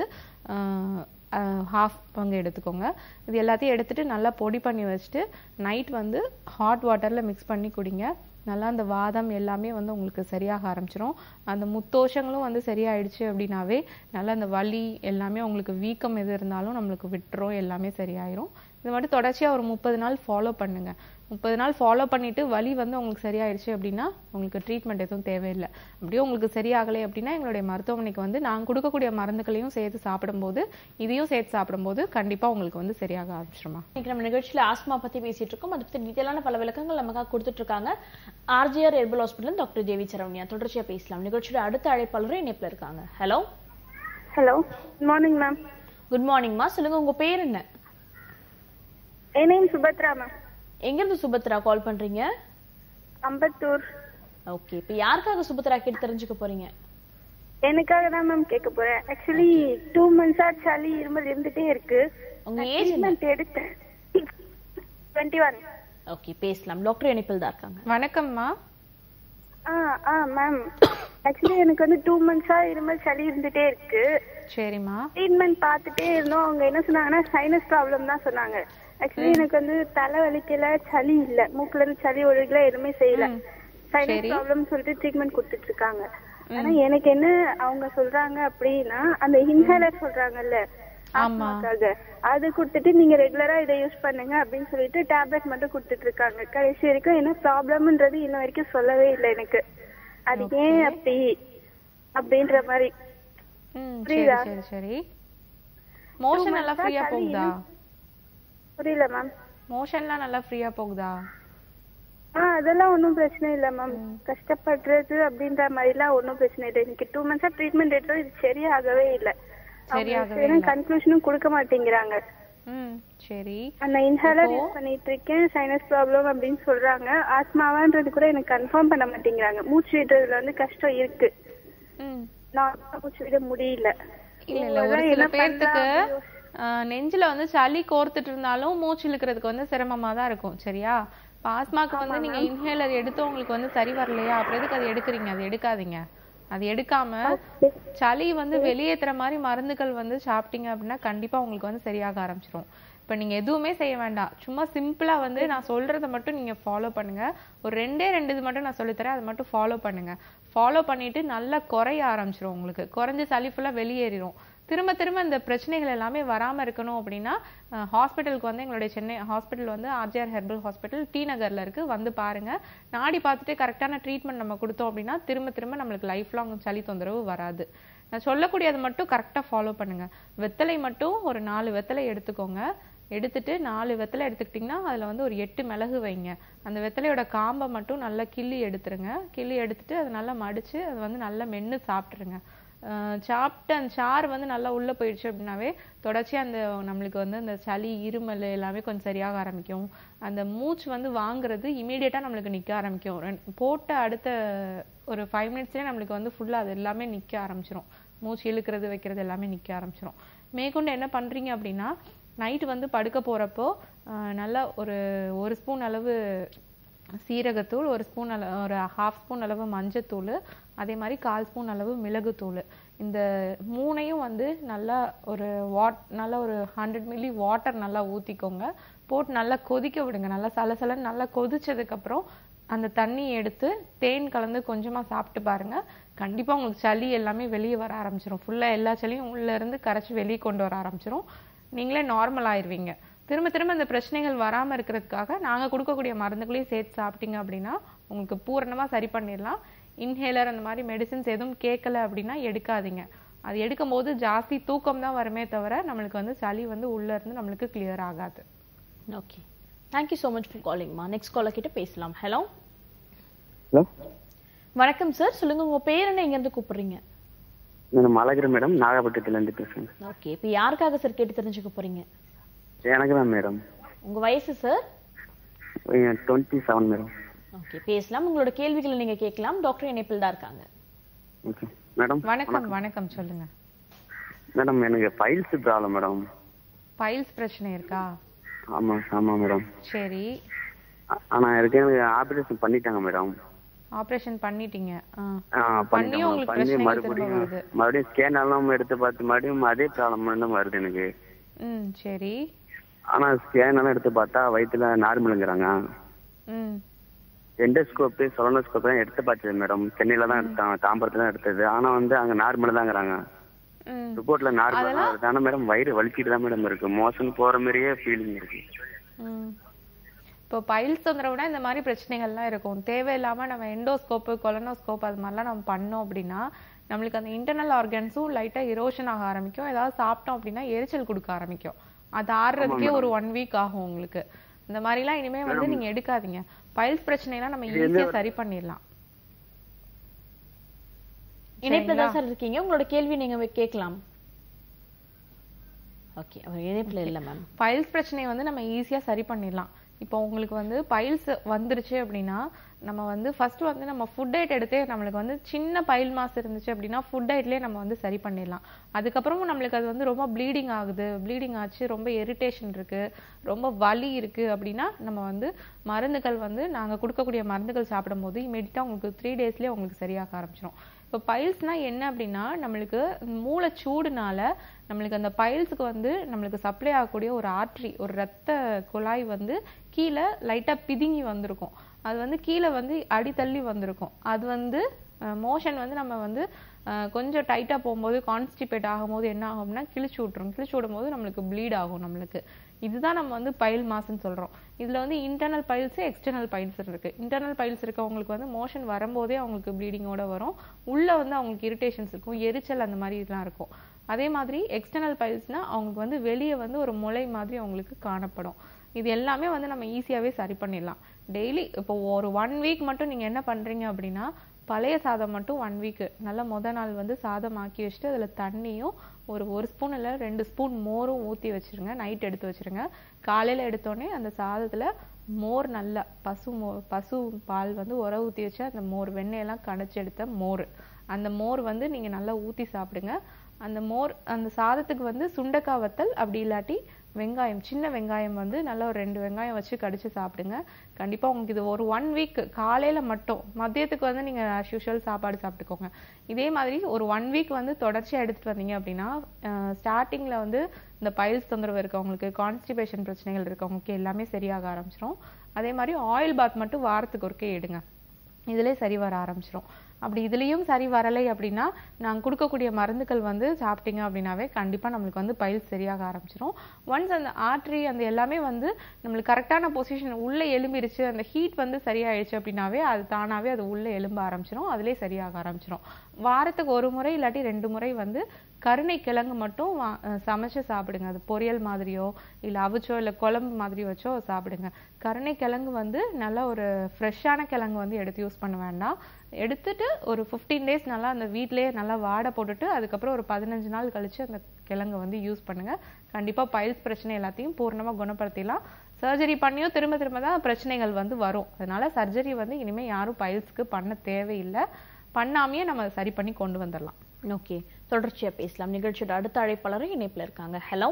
ஹாஃப் பங்கு எடுத்துக்கோங்க இது எல்லாத்தையும் எடுத்துட்டு நல்லா பொடி பண்ணி வச்சுட்டு நைட் வந்து ஹாட் வாட்டரில் மிக்ஸ் பண்ணி குடிங்க நல்லா அந்த வாதம் எல்லாமே வந்து உங்களுக்கு சரியாக ஆரம்பிச்சிரும் அந்த முத்தோஷங்களும் வந்து சரியாயிடுச்சு அப்படின்னாவே நல்லா அந்த வலி எல்லாமே உங்களுக்கு வீக்கம் எது இருந்தாலும் நம்மளுக்கு விட்டுரும் எல்லாமே சரியாயிரும் இது மட்டும் தொடர்ச்சியா ஒரு முப்பது நாள் ஃபாலோ பண்ணுங்க முப்பது நாள் ஃபாலோ பண்ணிட்டு வலி வந்து உங்களுக்கு சரியாயிடுச்சு அப்படின்னா உங்களுக்கு ட்ரீட்மெண்ட் எதுவும் தேவையில்லை அப்படியே உங்களுக்கு சரியாகலை அப்படின்னா எங்களுடைய மருத்துவமனைக்கு வந்து நாங்கள் கொடுக்கக்கூடிய மருந்துகளையும் சேர்த்து சாப்பிடும்போது இதையும் சேர்த்து சாப்பிடும்போது கண்டிப்பா உங்களுக்கு வந்து சரியாக ஆரம்பிச்சிருமா இன்னைக்கு நம்ம நிகழ்ச்சியில ஆஸ்மா பத்தி பேசிட்டு இருக்கோம் அதை பத்தி டீட்டெயிலான பல விளக்கங்கள் நமக்காக கொடுத்துட்டு இருக்காங்க RGR herbal hospital doctor Devi Saravaniya தொடர்ச்சியா பேசலாம் நிகழ்ச்சியோட அடுத்த அழைப்பாளரும் இணைப்புல இருக்காங்க hello hello good morning ma'am good மார்னிங்மா சொல்லுங்க உங்க பேர் என்ன என் நேம் சுபத்ரா மேம் எங்க இருந்து சுபத்ரா கால் பண்றீங்க அம்பத்தூர் ஓகே இப்போ யாருக்காக சுபத்ரா கேட்டு தெரிஞ்சுக்க போறீங்க எனக்காக தான் மேம் கேட்க போறேன் ஆக்சுவலி டூ மந்த்ஸா சளி இருமல் இருந்துட்டே இருக்கு உங்க ஏஜ் என்ன ட்ரீட்மெண்ட் எடுத்தேன் டுவெண்ட்டி ஒன் ஓகே பேசலாம் டாக்டர் இணைப்பில் தான் இருக்காங்க வணக்கம்மா ஆ ஆ மேம் ஆக்சுவலி எனக்கு வந்து டூ மந்த்ஸா இருமல் சளி இருந்துட்டே இருக்கு சரிம்மா ட்ரீட்மெண்ட் பார்த்துட்டே இருந்தோம் அவங்க என்ன சொன்னாங்கன்னா சைனஸ் ப்ராப்ளம் தான் சொன்னாங்க ஆக்சுவலி எனக்கு வந்து தலை வலிக்கல சளி இல்ல மூக்குல இருந்து சளி ஒழுகல எதுவுமே செய்யல சைனஸ் ப்ராப்ளம் சொல்லிட்டு ட்ரீட்மெண்ட் கொடுத்துட்டு இருக்காங்க ஆனா எனக்கு என்ன அவங்க சொல்றாங்க அப்படின்னா அந்த இன்ஹேலர் சொல்றாங்கல்ல ஆஸ்மாக்காக அது கொடுத்துட்டு நீங்க ரெகுலரா இதை யூஸ் பண்ணுங்க அப்படின்னு சொல்லிட்டு டேப்லெட் மட்டும் கொடுத்துட்டு இருக்காங்க கடைசி வரைக்கும் என்ன ப்ராப்ளம்ன்றது இன்ன வரைக்கும் சொல்லவே இல்லை எனக்கு அது ஏன் அப்படி அப்படின்ற மாதிரி ம் சரி புரியுதா? சரி சரி மோஷன் நல்லா ஃப்ரீயா போகுதா புரியல மேம் மோஷன்லாம் நல்லா ஃப்ரீயா போகுதா ஆ அதெல்லாம் ஒன்றும் பிரச்சனை இல்லை மேம் கஷ்டப்படுறது அப்படின்ற மாதிரிலாம் ஒன்றும் பிரச்சனை இல்லை எனக்கு டூ மந்த்ஸா ட்ரீட்மெண்ட் எடுத்தோம் இது சரியாகவே இல்லை சரியாகவே கன்க்ளூஷனும் கொடுக்க மாட்டேங்கிறாங்க ம் சரி அந்த இன்ஹேலர் யூஸ் பண்ணிட்டு இருக்கேன் சைனஸ் ப்ராப்ளம் அப்படின்னு சொல்றாங்க ஆஸ்மாவான்றது கூட எனக்கு கன்ஃபார்ம் பண்ண மாட்டேங்கிறாங்க மூச்சு விடுறதுல வந்து கஷ்டம் இருக்கு ம் நான் மூச்சு விட முடியல இல்ல இல்ல ஒரு அதான் சில என்ன பேர்த்துக்கு பண்ணலாம் அப்படி ஆஹ், நெஞ்சில வந்து சளி கோர்த்துட்டு இருந்தாலும் மூச்சு இழுக்கிறதுக்கு வந்து சிரமமா தான் இருக்கும் சரியா இப்ப ஆஸ்மாக்கு வந்து நீங்க இன்ஹேலர் எடுத்து உங்களுக்கு வந்து சரி வரலையா அப்புறம் எதுக்கு அது எடுக்கிறீங்க அது எடுக்காதீங்க அது எடுக்காம சளி வந்து வெளியேத்துற மாதிரி மருந்துகள் வந்து சாப்பிட்டீங்க அப்படின்னா கண்டிப்பா உங்களுக்கு வந்து சரியாக ஆரம்பிச்சிரும் இப்ப நீங்க எதுவுமே செய்ய வேண்டாம் சும்மா சிம்பிளா வந்து நான் சொல்றதை மட்டும் நீங்க ஃபாலோ பண்ணுங்க ஒரு ரெண்டே ரெண்டு இது மட்டும் நான் சொல்லித்தரேன் அதை மட்டும் ஃபாலோ பண்ணுங்க ஃபாலோ பண்ணிட்டு நல்லா குறைய ஆரம்பிச்சிரும் உங்களுக்கு குறைஞ்ச சளி ஃபுல்லா வெளியேறிடும் திரும்ப திரும்ப இந்த பிரச்சனைகள் எல்லாமே வராம இருக்கணும் அப்படின்னா ஹாஸ்பிட்டலுக்கு வந்து எங்களுடைய சென்னை ஹாஸ்பிட்டல் வந்து ஆர்ஜிஆர் ஹெர்பல் ஹாஸ்பிட்டல் டி நகர்ல இருக்கு வந்து பாருங்க நாடி பார்த்துட்டு கரெக்டான ட்ரீட்மெண்ட் நம்ம கொடுத்தோம் அப்படின்னா திரும்ப திரும்ப நம்மளுக்கு லைஃப் லாங் சளி தொந்தரவு வராது நான் சொல்லக்கூடியதை மட்டும் கரெக்டா ஃபாலோ பண்ணுங்க வெத்தலை மட்டும் ஒரு நாலு வெத்தலை எடுத்துக்கோங்க எடுத்துட்டு நாலு வெத்தலை எடுத்துக்கிட்டிங்கன்னா அதுல வந்து ஒரு எட்டு மிளகு வைங்க அந்த வெத்தலையோட காம்பை மட்டும் நல்லா கிள்ளி எடுத்துருங்க கிள்ளி எடுத்துட்டு அதை நல்லா மடிச்சு அதை வந்து நல்லா மென்னு சாப்பிட்டுருங்க ஆஹ் சாப்பிட்டு அந்த சாறு வந்து நல்லா உள்ள போயிடுச்சு அப்படின்னாவே தொடர்ச்சியா அந்த நம்மளுக்கு வந்து அந்த சளி இருமல் எல்லாமே கொஞ்சம் சரியாக ஆரம்பிக்கும் அந்த மூச்சு வந்து வாங்குறது இமீடியட்டா நம்மளுக்கு நிக்க ஆரம்பிக்கும் ரெண்டு- போட்ட அடுத்த ஒரு ஃபைவ் மினிட்ஸ்லேயே நம்மளுக்கு வந்து ஃபுல்லா அது எல்லாமே நிக்க ஆரம்பிச்சிரும் மூச்சு இழுக்கிறது வைக்கிறது எல்லாமே நிக்க ஆரம்பிச்சிரும் மேற்கொண்டு என்ன பண்றீங்க அப்படின்னா நைட்டு வந்து படுக்க போறப்போ ஆஹ் நல்லா ஒரு ஒரு ஸ்பூன் அளவு சீரகத்தூள் ஒரு ஸ்பூன் அளவு ஒரு ஹாஃப் ஸ்பூன் அளவு மஞ்சத்தூள் அதே மாதிரி கால் ஸ்பூன் அளவு மிளகுத்தூள் இந்த மூணையும் வந்து நல்லா ஒரு வாட் நல்லா ஒரு ஹண்ட்ரட் மில்லி வாட்டர் நல்லா ஊத்திக்கோங்க போட்டு நல்லா கொதிக்க விடுங்க நல்லா சலசலன்னு நல்லா கொதிச்சதுக்கு அப்புறம் அந்த தண்ணி எடுத்து தேன் கலந்து கொஞ்சமா சாப்பிட்டு பாருங்க கண்டிப்பா உங்களுக்கு சளி எல்லாமே வெளியே வர ஆரம்பிச்சிரும் ஃபுல்லா எல்லா சளியும் உள்ள இருந்து கரைச்சு வெளியே கொண்டு வர ஆரம்பிச்சிரும் நீங்களே நார்மல் ஆயிருவீங்க திரும்ப திரும்ப இந்த பிரச்சனைகள் வராம இருக்கிறதுக்காக நாங்க கொடுக்கக்கூடிய மருந்துகளையும் சேர்த்து சாப்பிட்டீங்க அப்படின்னா உங்களுக்கு பூரணமா சரி பண்ணிடலாம் இன்ஹேலர் அந்த மாதிரி மெடிசின்ஸ் எதுவும் கேட்கல அப்படின்னா எடுக்காதீங்க அது எடுக்கும் போது ஜாஸ்தி தூக்கம் தான் வருமே தவிர நம்மளுக்கு வந்து சளி வந்து உள்ள இருந்து நம்மளுக்கு கிளியர் ஆகாது okay thank you so much for காலிங்மா நெக்ஸ்ட் காலர் கிட்ட பேசலாம் ஹலோ ஹலோ வணக்கம் சார் சொல்லுங்க உங்க பேர் என்ன எங்க இருந்து கூப்பிடுறீங்க நான் அழகிரி மேடம் நாகப்பட்டினத்துல இருந்து பேசுறேன் ஓகே இப்போ யாருக்காக சார் கேட்டு தெரிஞ்சுக்க போறீங்க எனக்கு தான் மேடம் உங்க வயசு sir twenty seven madam okay பேசலாம் உங்களோட கேள்விகளை நீங்க கேட்கலாம் டாக்டர் இணைப்பில் தான் இருக்காங்க ஓகே மேடம் வணக்கம் வணக்கம் சொல்லுங்க மேடம் எனக்கு ஃபைல்ஸ் ப்ராப்ளம் மேடம் பைல்ஸ் பிரச்சனை இருக்கா ஆமா ஆமா மேடம் சரி ஆ- ஆனா இருக்கு எனக்கு ஆபரேஷன் பண்ணிட்டாங்க மேடம் ஆபரேஷன் பண்ணிட்டீங்க ஆ. ஆ, பண்ணியும் பண்ணிட்டாங்க உங்களுக்கு பண்ணி பிரச்சனைகள் திரும்ப மறுபடியும் வருது மறுபடியும் ஸ்கேன் எல்லாம் எடுத்து பார்த்து மறுபடியும் அதே ப்ராப்ளம் தான் வருது எனக்கு ம் சரி ஆனா ஸ்கேன் எல்லாம் எடுத்து பார்த்தா வயிற்றுல நார்மலுங்கிறாங்க ம் எண்டோஸ்கோப்பு சொலனோஸ்கோப் தான் எடுத்து பார்த்தது மேடம் சென்னையில தான் எடுத்தாங்க தாம்பரத்துல தான் எடுத்தது ஆனா வந்து அங்க நார்மல் தாங்கிறாங்க ம் ரிப்போர்ட்ல நார்மல் தான் வருது ஆனா மேடம் வயிறு வலிக்கிட்டு தான் மேடம் இருக்கு மோஷன் போற மாதிரியே ஃபீலிங் இருக்கு ம். இப்போ பைல்ஸ் தொந்தரவுனா இந்த மாதிரி பிரச்சனைகள்லாம் இருக்கும் தேவையில்லாம நம்ம எண்டோஸ்கோப்பு கொலனோஸ்கோப் அது மாதிரிலாம் நம்ம பண்ணோம் அப்படின்னா நம்மளுக்கு அந்த இன்டர்னல் ஆர்கன்ஸும் லைட்டா இரோஷன் ஆக ஆரம்பிக்கும் ஏதாவது சாப்பிட்டோம் அப்படின்னா எரிச்சல் கொடுக்க ஆரம்பிக்கும் அது ஆறுறதுக்கே ஒரு ஒன் வீக் ஆகும் உங்களுக்கு இந்த மாதிரிலாம் இனிமே வந்து நீங்க எடுக்காதீங்க பைல்ஸ் பிரச்சனைலாம் நம்ம ஈஸியா சரி பண்ணிடலாம் இணைப்புல தான் சார் இருக்கீங்க உங்களோட கேள்வி நீங்க வே- கேட்கலாம் ஓகே அவர் இணைப்புல இல்ல மேம் பைல்ஸ் பிரச்சனையை வந்து நம்ம ஈஸியா சரி பண்ணிடலாம் இப்போ உங்களுக்கு வந்து பைல்ஸ் வந்துருச்சு அப்படின்னா நம்ம வந்து ஃபர்ஸ்ட் வந்து நம்ம ஃபுட் டயட் எடுத்தே நம்மளுக்கு வந்து சின்ன பைல் மாஸ் இருந்துச்சு அப்படின்னா ஃபுட் டயட்லயே நம்ம வந்து சரி பண்ணிடலாம் அதுக்கப்புறமும் நம்மளுக்கு அது வந்து ரொம்ப ப்ளீடிங் ஆகுது ப்ளீடிங் ஆச்சு ரொம்ப இரிட்டேஷன் இருக்கு ரொம்ப வலி இருக்கு அப்படின்னா நம்ம வந்து மருந்துகள் வந்து நாங்க கொடுக்கக்கூடிய மருந்துகள் சாப்பிடும்போது இமீடியட்டா உங்களுக்கு த்ரீ டேஸ்லயே உங்களுக்கு சரியாக ஆரம்பிச்சிடும் இப்போ பைல்ஸ்னா என்ன அப்படின்னா நம்மளுக்கு மூளை சூடுனால நம்மளுக்கு அந்த பைல்ஸுக்கு வந்து நம்மளுக்கு சப்ளை ஆகக்கூடிய ஒரு ஆர்ட்ரி ஒரு ரத்த குழாய் வந்து கீழே லைட்டா பிதுங்கி வந்திருக்கும் அது வந்து கீழே வந்து அடித்தள்ளி வந்திருக்கும் அது வந்து மோஷன் வந்து நம்ம வந்து அஹ், கொஞ்சம் டைட்டா போகும்போது கான்ஸ்டிபேட் ஆகும்போது என்ன ஆகும்னா கிழிச்சு விட்டுரும் கிழிச்சு விடும்போது நம்மளுக்கு ப்ளீட் ஆகும் நம்மளுக்கு இதுதான் நம்ம வந்து பைல் மாஸ்ன்னு சொல்றோம் இதுல வந்து இன்டர்னல் பைல்ஸ் எக்ஸ்டர்னல் பைல்ஸ் இருக்கு இன்டர்னல் பைல்ஸ் இருக்கவங்களுக்கு வந்து மோஷன் வரும்போதே அவங்களுக்கு ப்ளீடிங்கோட வரும் உள்ள வந்து அவங்களுக்கு இரிட்டேஷன்ஸ் இருக்கும் எரிச்சல் அந்த மாதிரி இதெல்லாம் இருக்கும் அதே மாதிரி எக்ஸ்டர்னல் பைல்ஸ்னா அவங்களுக்கு வந்து வெளியே வந்து ஒரு முளை மாதிரி அவங்களுக்கு காணப்படும் இது எல்லாமே வந்து நம்ம ஈஸியாவே சரி பண்ணிடலாம் டெய்லி இப்போ ஒரு ஒன் வீக் மட்டும் நீங்க என்ன பண்றீங்க அப்படின்னா பழைய சாதம் மட்டும் ஒன் வீக்கு நல்லா முத நாள் வந்து சாதம் ஆக்கி வச்சுட்டு அதுல தண்ணியும் ஒரு ஒரு ஸ்பூன் இல்ல ரெண்டு ஸ்பூன் மோரும் ஊத்தி வச்சிருங்க நைட் எடுத்து வச்சிருங்க காலையில எடுத்தோடனே அந்த சாதத்துல மோர் நல்லா பசு மோ பசு பால் வந்து உர ஊத்தி வச்சு அந்த மோர் வெண்ணெயெல்லாம் கடைச்சி எடுத்த மோர் அந்த மோர் வந்து நீங்க நல்லா ஊத்தி சாப்பிடுங்க அந்த மோர் அந்த சாதத்துக்கு வந்து சுண்டக்காய் வத்தல் அப்படி இல்லாட்டி வெங்காயம் சின்ன வெங்காயம் வந்து நல்லா ஒரு ரெண்டு வெங்காயம் வச்சு கடிச்சு சாப்பிடுங்க கண்டிப்பா உங்களுக்கு இது ஒரு ஒன் வீக் காலையில மட்டும் மதியத்துக்கு வந்து நீங்க as usual சாப்பாடு சாப்பிட்டுக்கோங்க இதே மாதிரி ஒரு ஒன் வீக் வந்து தொடர்ச்சியா எடுத்துட்டு வந்தீங்க அப்படின்னா ஸ்டார்டிங்ல வந்து இந்த பைல்ஸ் தொந்தரவு இருக்கவங்களுக்கு கான்ஸ்டிபேஷன் பிரச்சனைகள் இருக்கவங்களுக்கு எல்லாமே சரியாக ஆரம்பிச்சிரும் அதே மாதிரி ஆயில் பாத் மட்டும் வாரத்துக்கு ஒருக்கே எடுங்க இதுலயே சரி வர ஆரம்பிச்சிரும் அப்படி இதுலயும் சரி வரலை அப்படின்னா நாங்க கொடுக்கக்கூடிய மருந்துகள் வந்து சாப்பிட்டீங்க அப்படின்னாவே கண்டிப்பா நம்மளுக்கு வந்து பைல்ஸ் சரியாக ஆரம்பிச்சிரும் ஒன்ஸ் அந்த ஆர்ட்ரி அந்த எல்லாமே வந்து நம்மளுக்கு கரெக்டான பொசிஷன் உள்ள எலும்பிருச்சு அந்த ஹீட் வந்து சரியாயிடுச்சு அப்படின்னாவே அது தானாவே அது உள்ள எலும்ப ஆரம்பிச்சிரும் அதுலயே சரியாக ஆரம்பிச்சிரும் வாரத்துக்கு ஒரு முறை இல்லாட்டி ரெண்டு முறை வந்து கருணை கிழங்கு மட்டும் வா- அஹ் சமைச்சு சாப்பிடுங்க அது பொரியல் மாதிரியோ இல்ல அவிச்சோ இல்ல குழம்பு மாதிரி வச்சோ சாப்பிடுங்க கருணை கிழங்கு வந்து நல்ல ஒரு ஃப்ரெஷ்ஷான கிழங்கு வந்து எடுத்து யூஸ் பண்ண வேண்டாம் எடுத்துட்டு ஒரு 15 டேஸ் நல்லா அந்த வீட்டிலேயே நல்லா வாடை போட்டுட்டு அதுக்கப்புறம் ஒரு பதினஞ்சு நாள் கழிச்சு அந்த கிழங்கை வந்து யூஸ் பண்ணுங்க கண்டிப்பா பைல்ஸ் பிரச்சனை எல்லாத்தையும் பூர்ணமா குணப்படுத்திடலாம் சர்ஜரி பண்ணியும் திரும்ப திரும்ப தான் பிரச்சனைகள் வந்து வரும் அதனால சர்ஜரி வந்து இனிமே யாரும் பைல்ஸ்க்கு பண்ண தேவையில்லை பண்ணாமையே நம்ம சரி பண்ணி கொண்டு வந்துடலாம் ஓகே தொடர்ச்சியா பேசலாம் நிகழ்ச்சியோட அடுத்த அழைப்பாளரும் இணைப்புல இருக்காங்க ஹலோ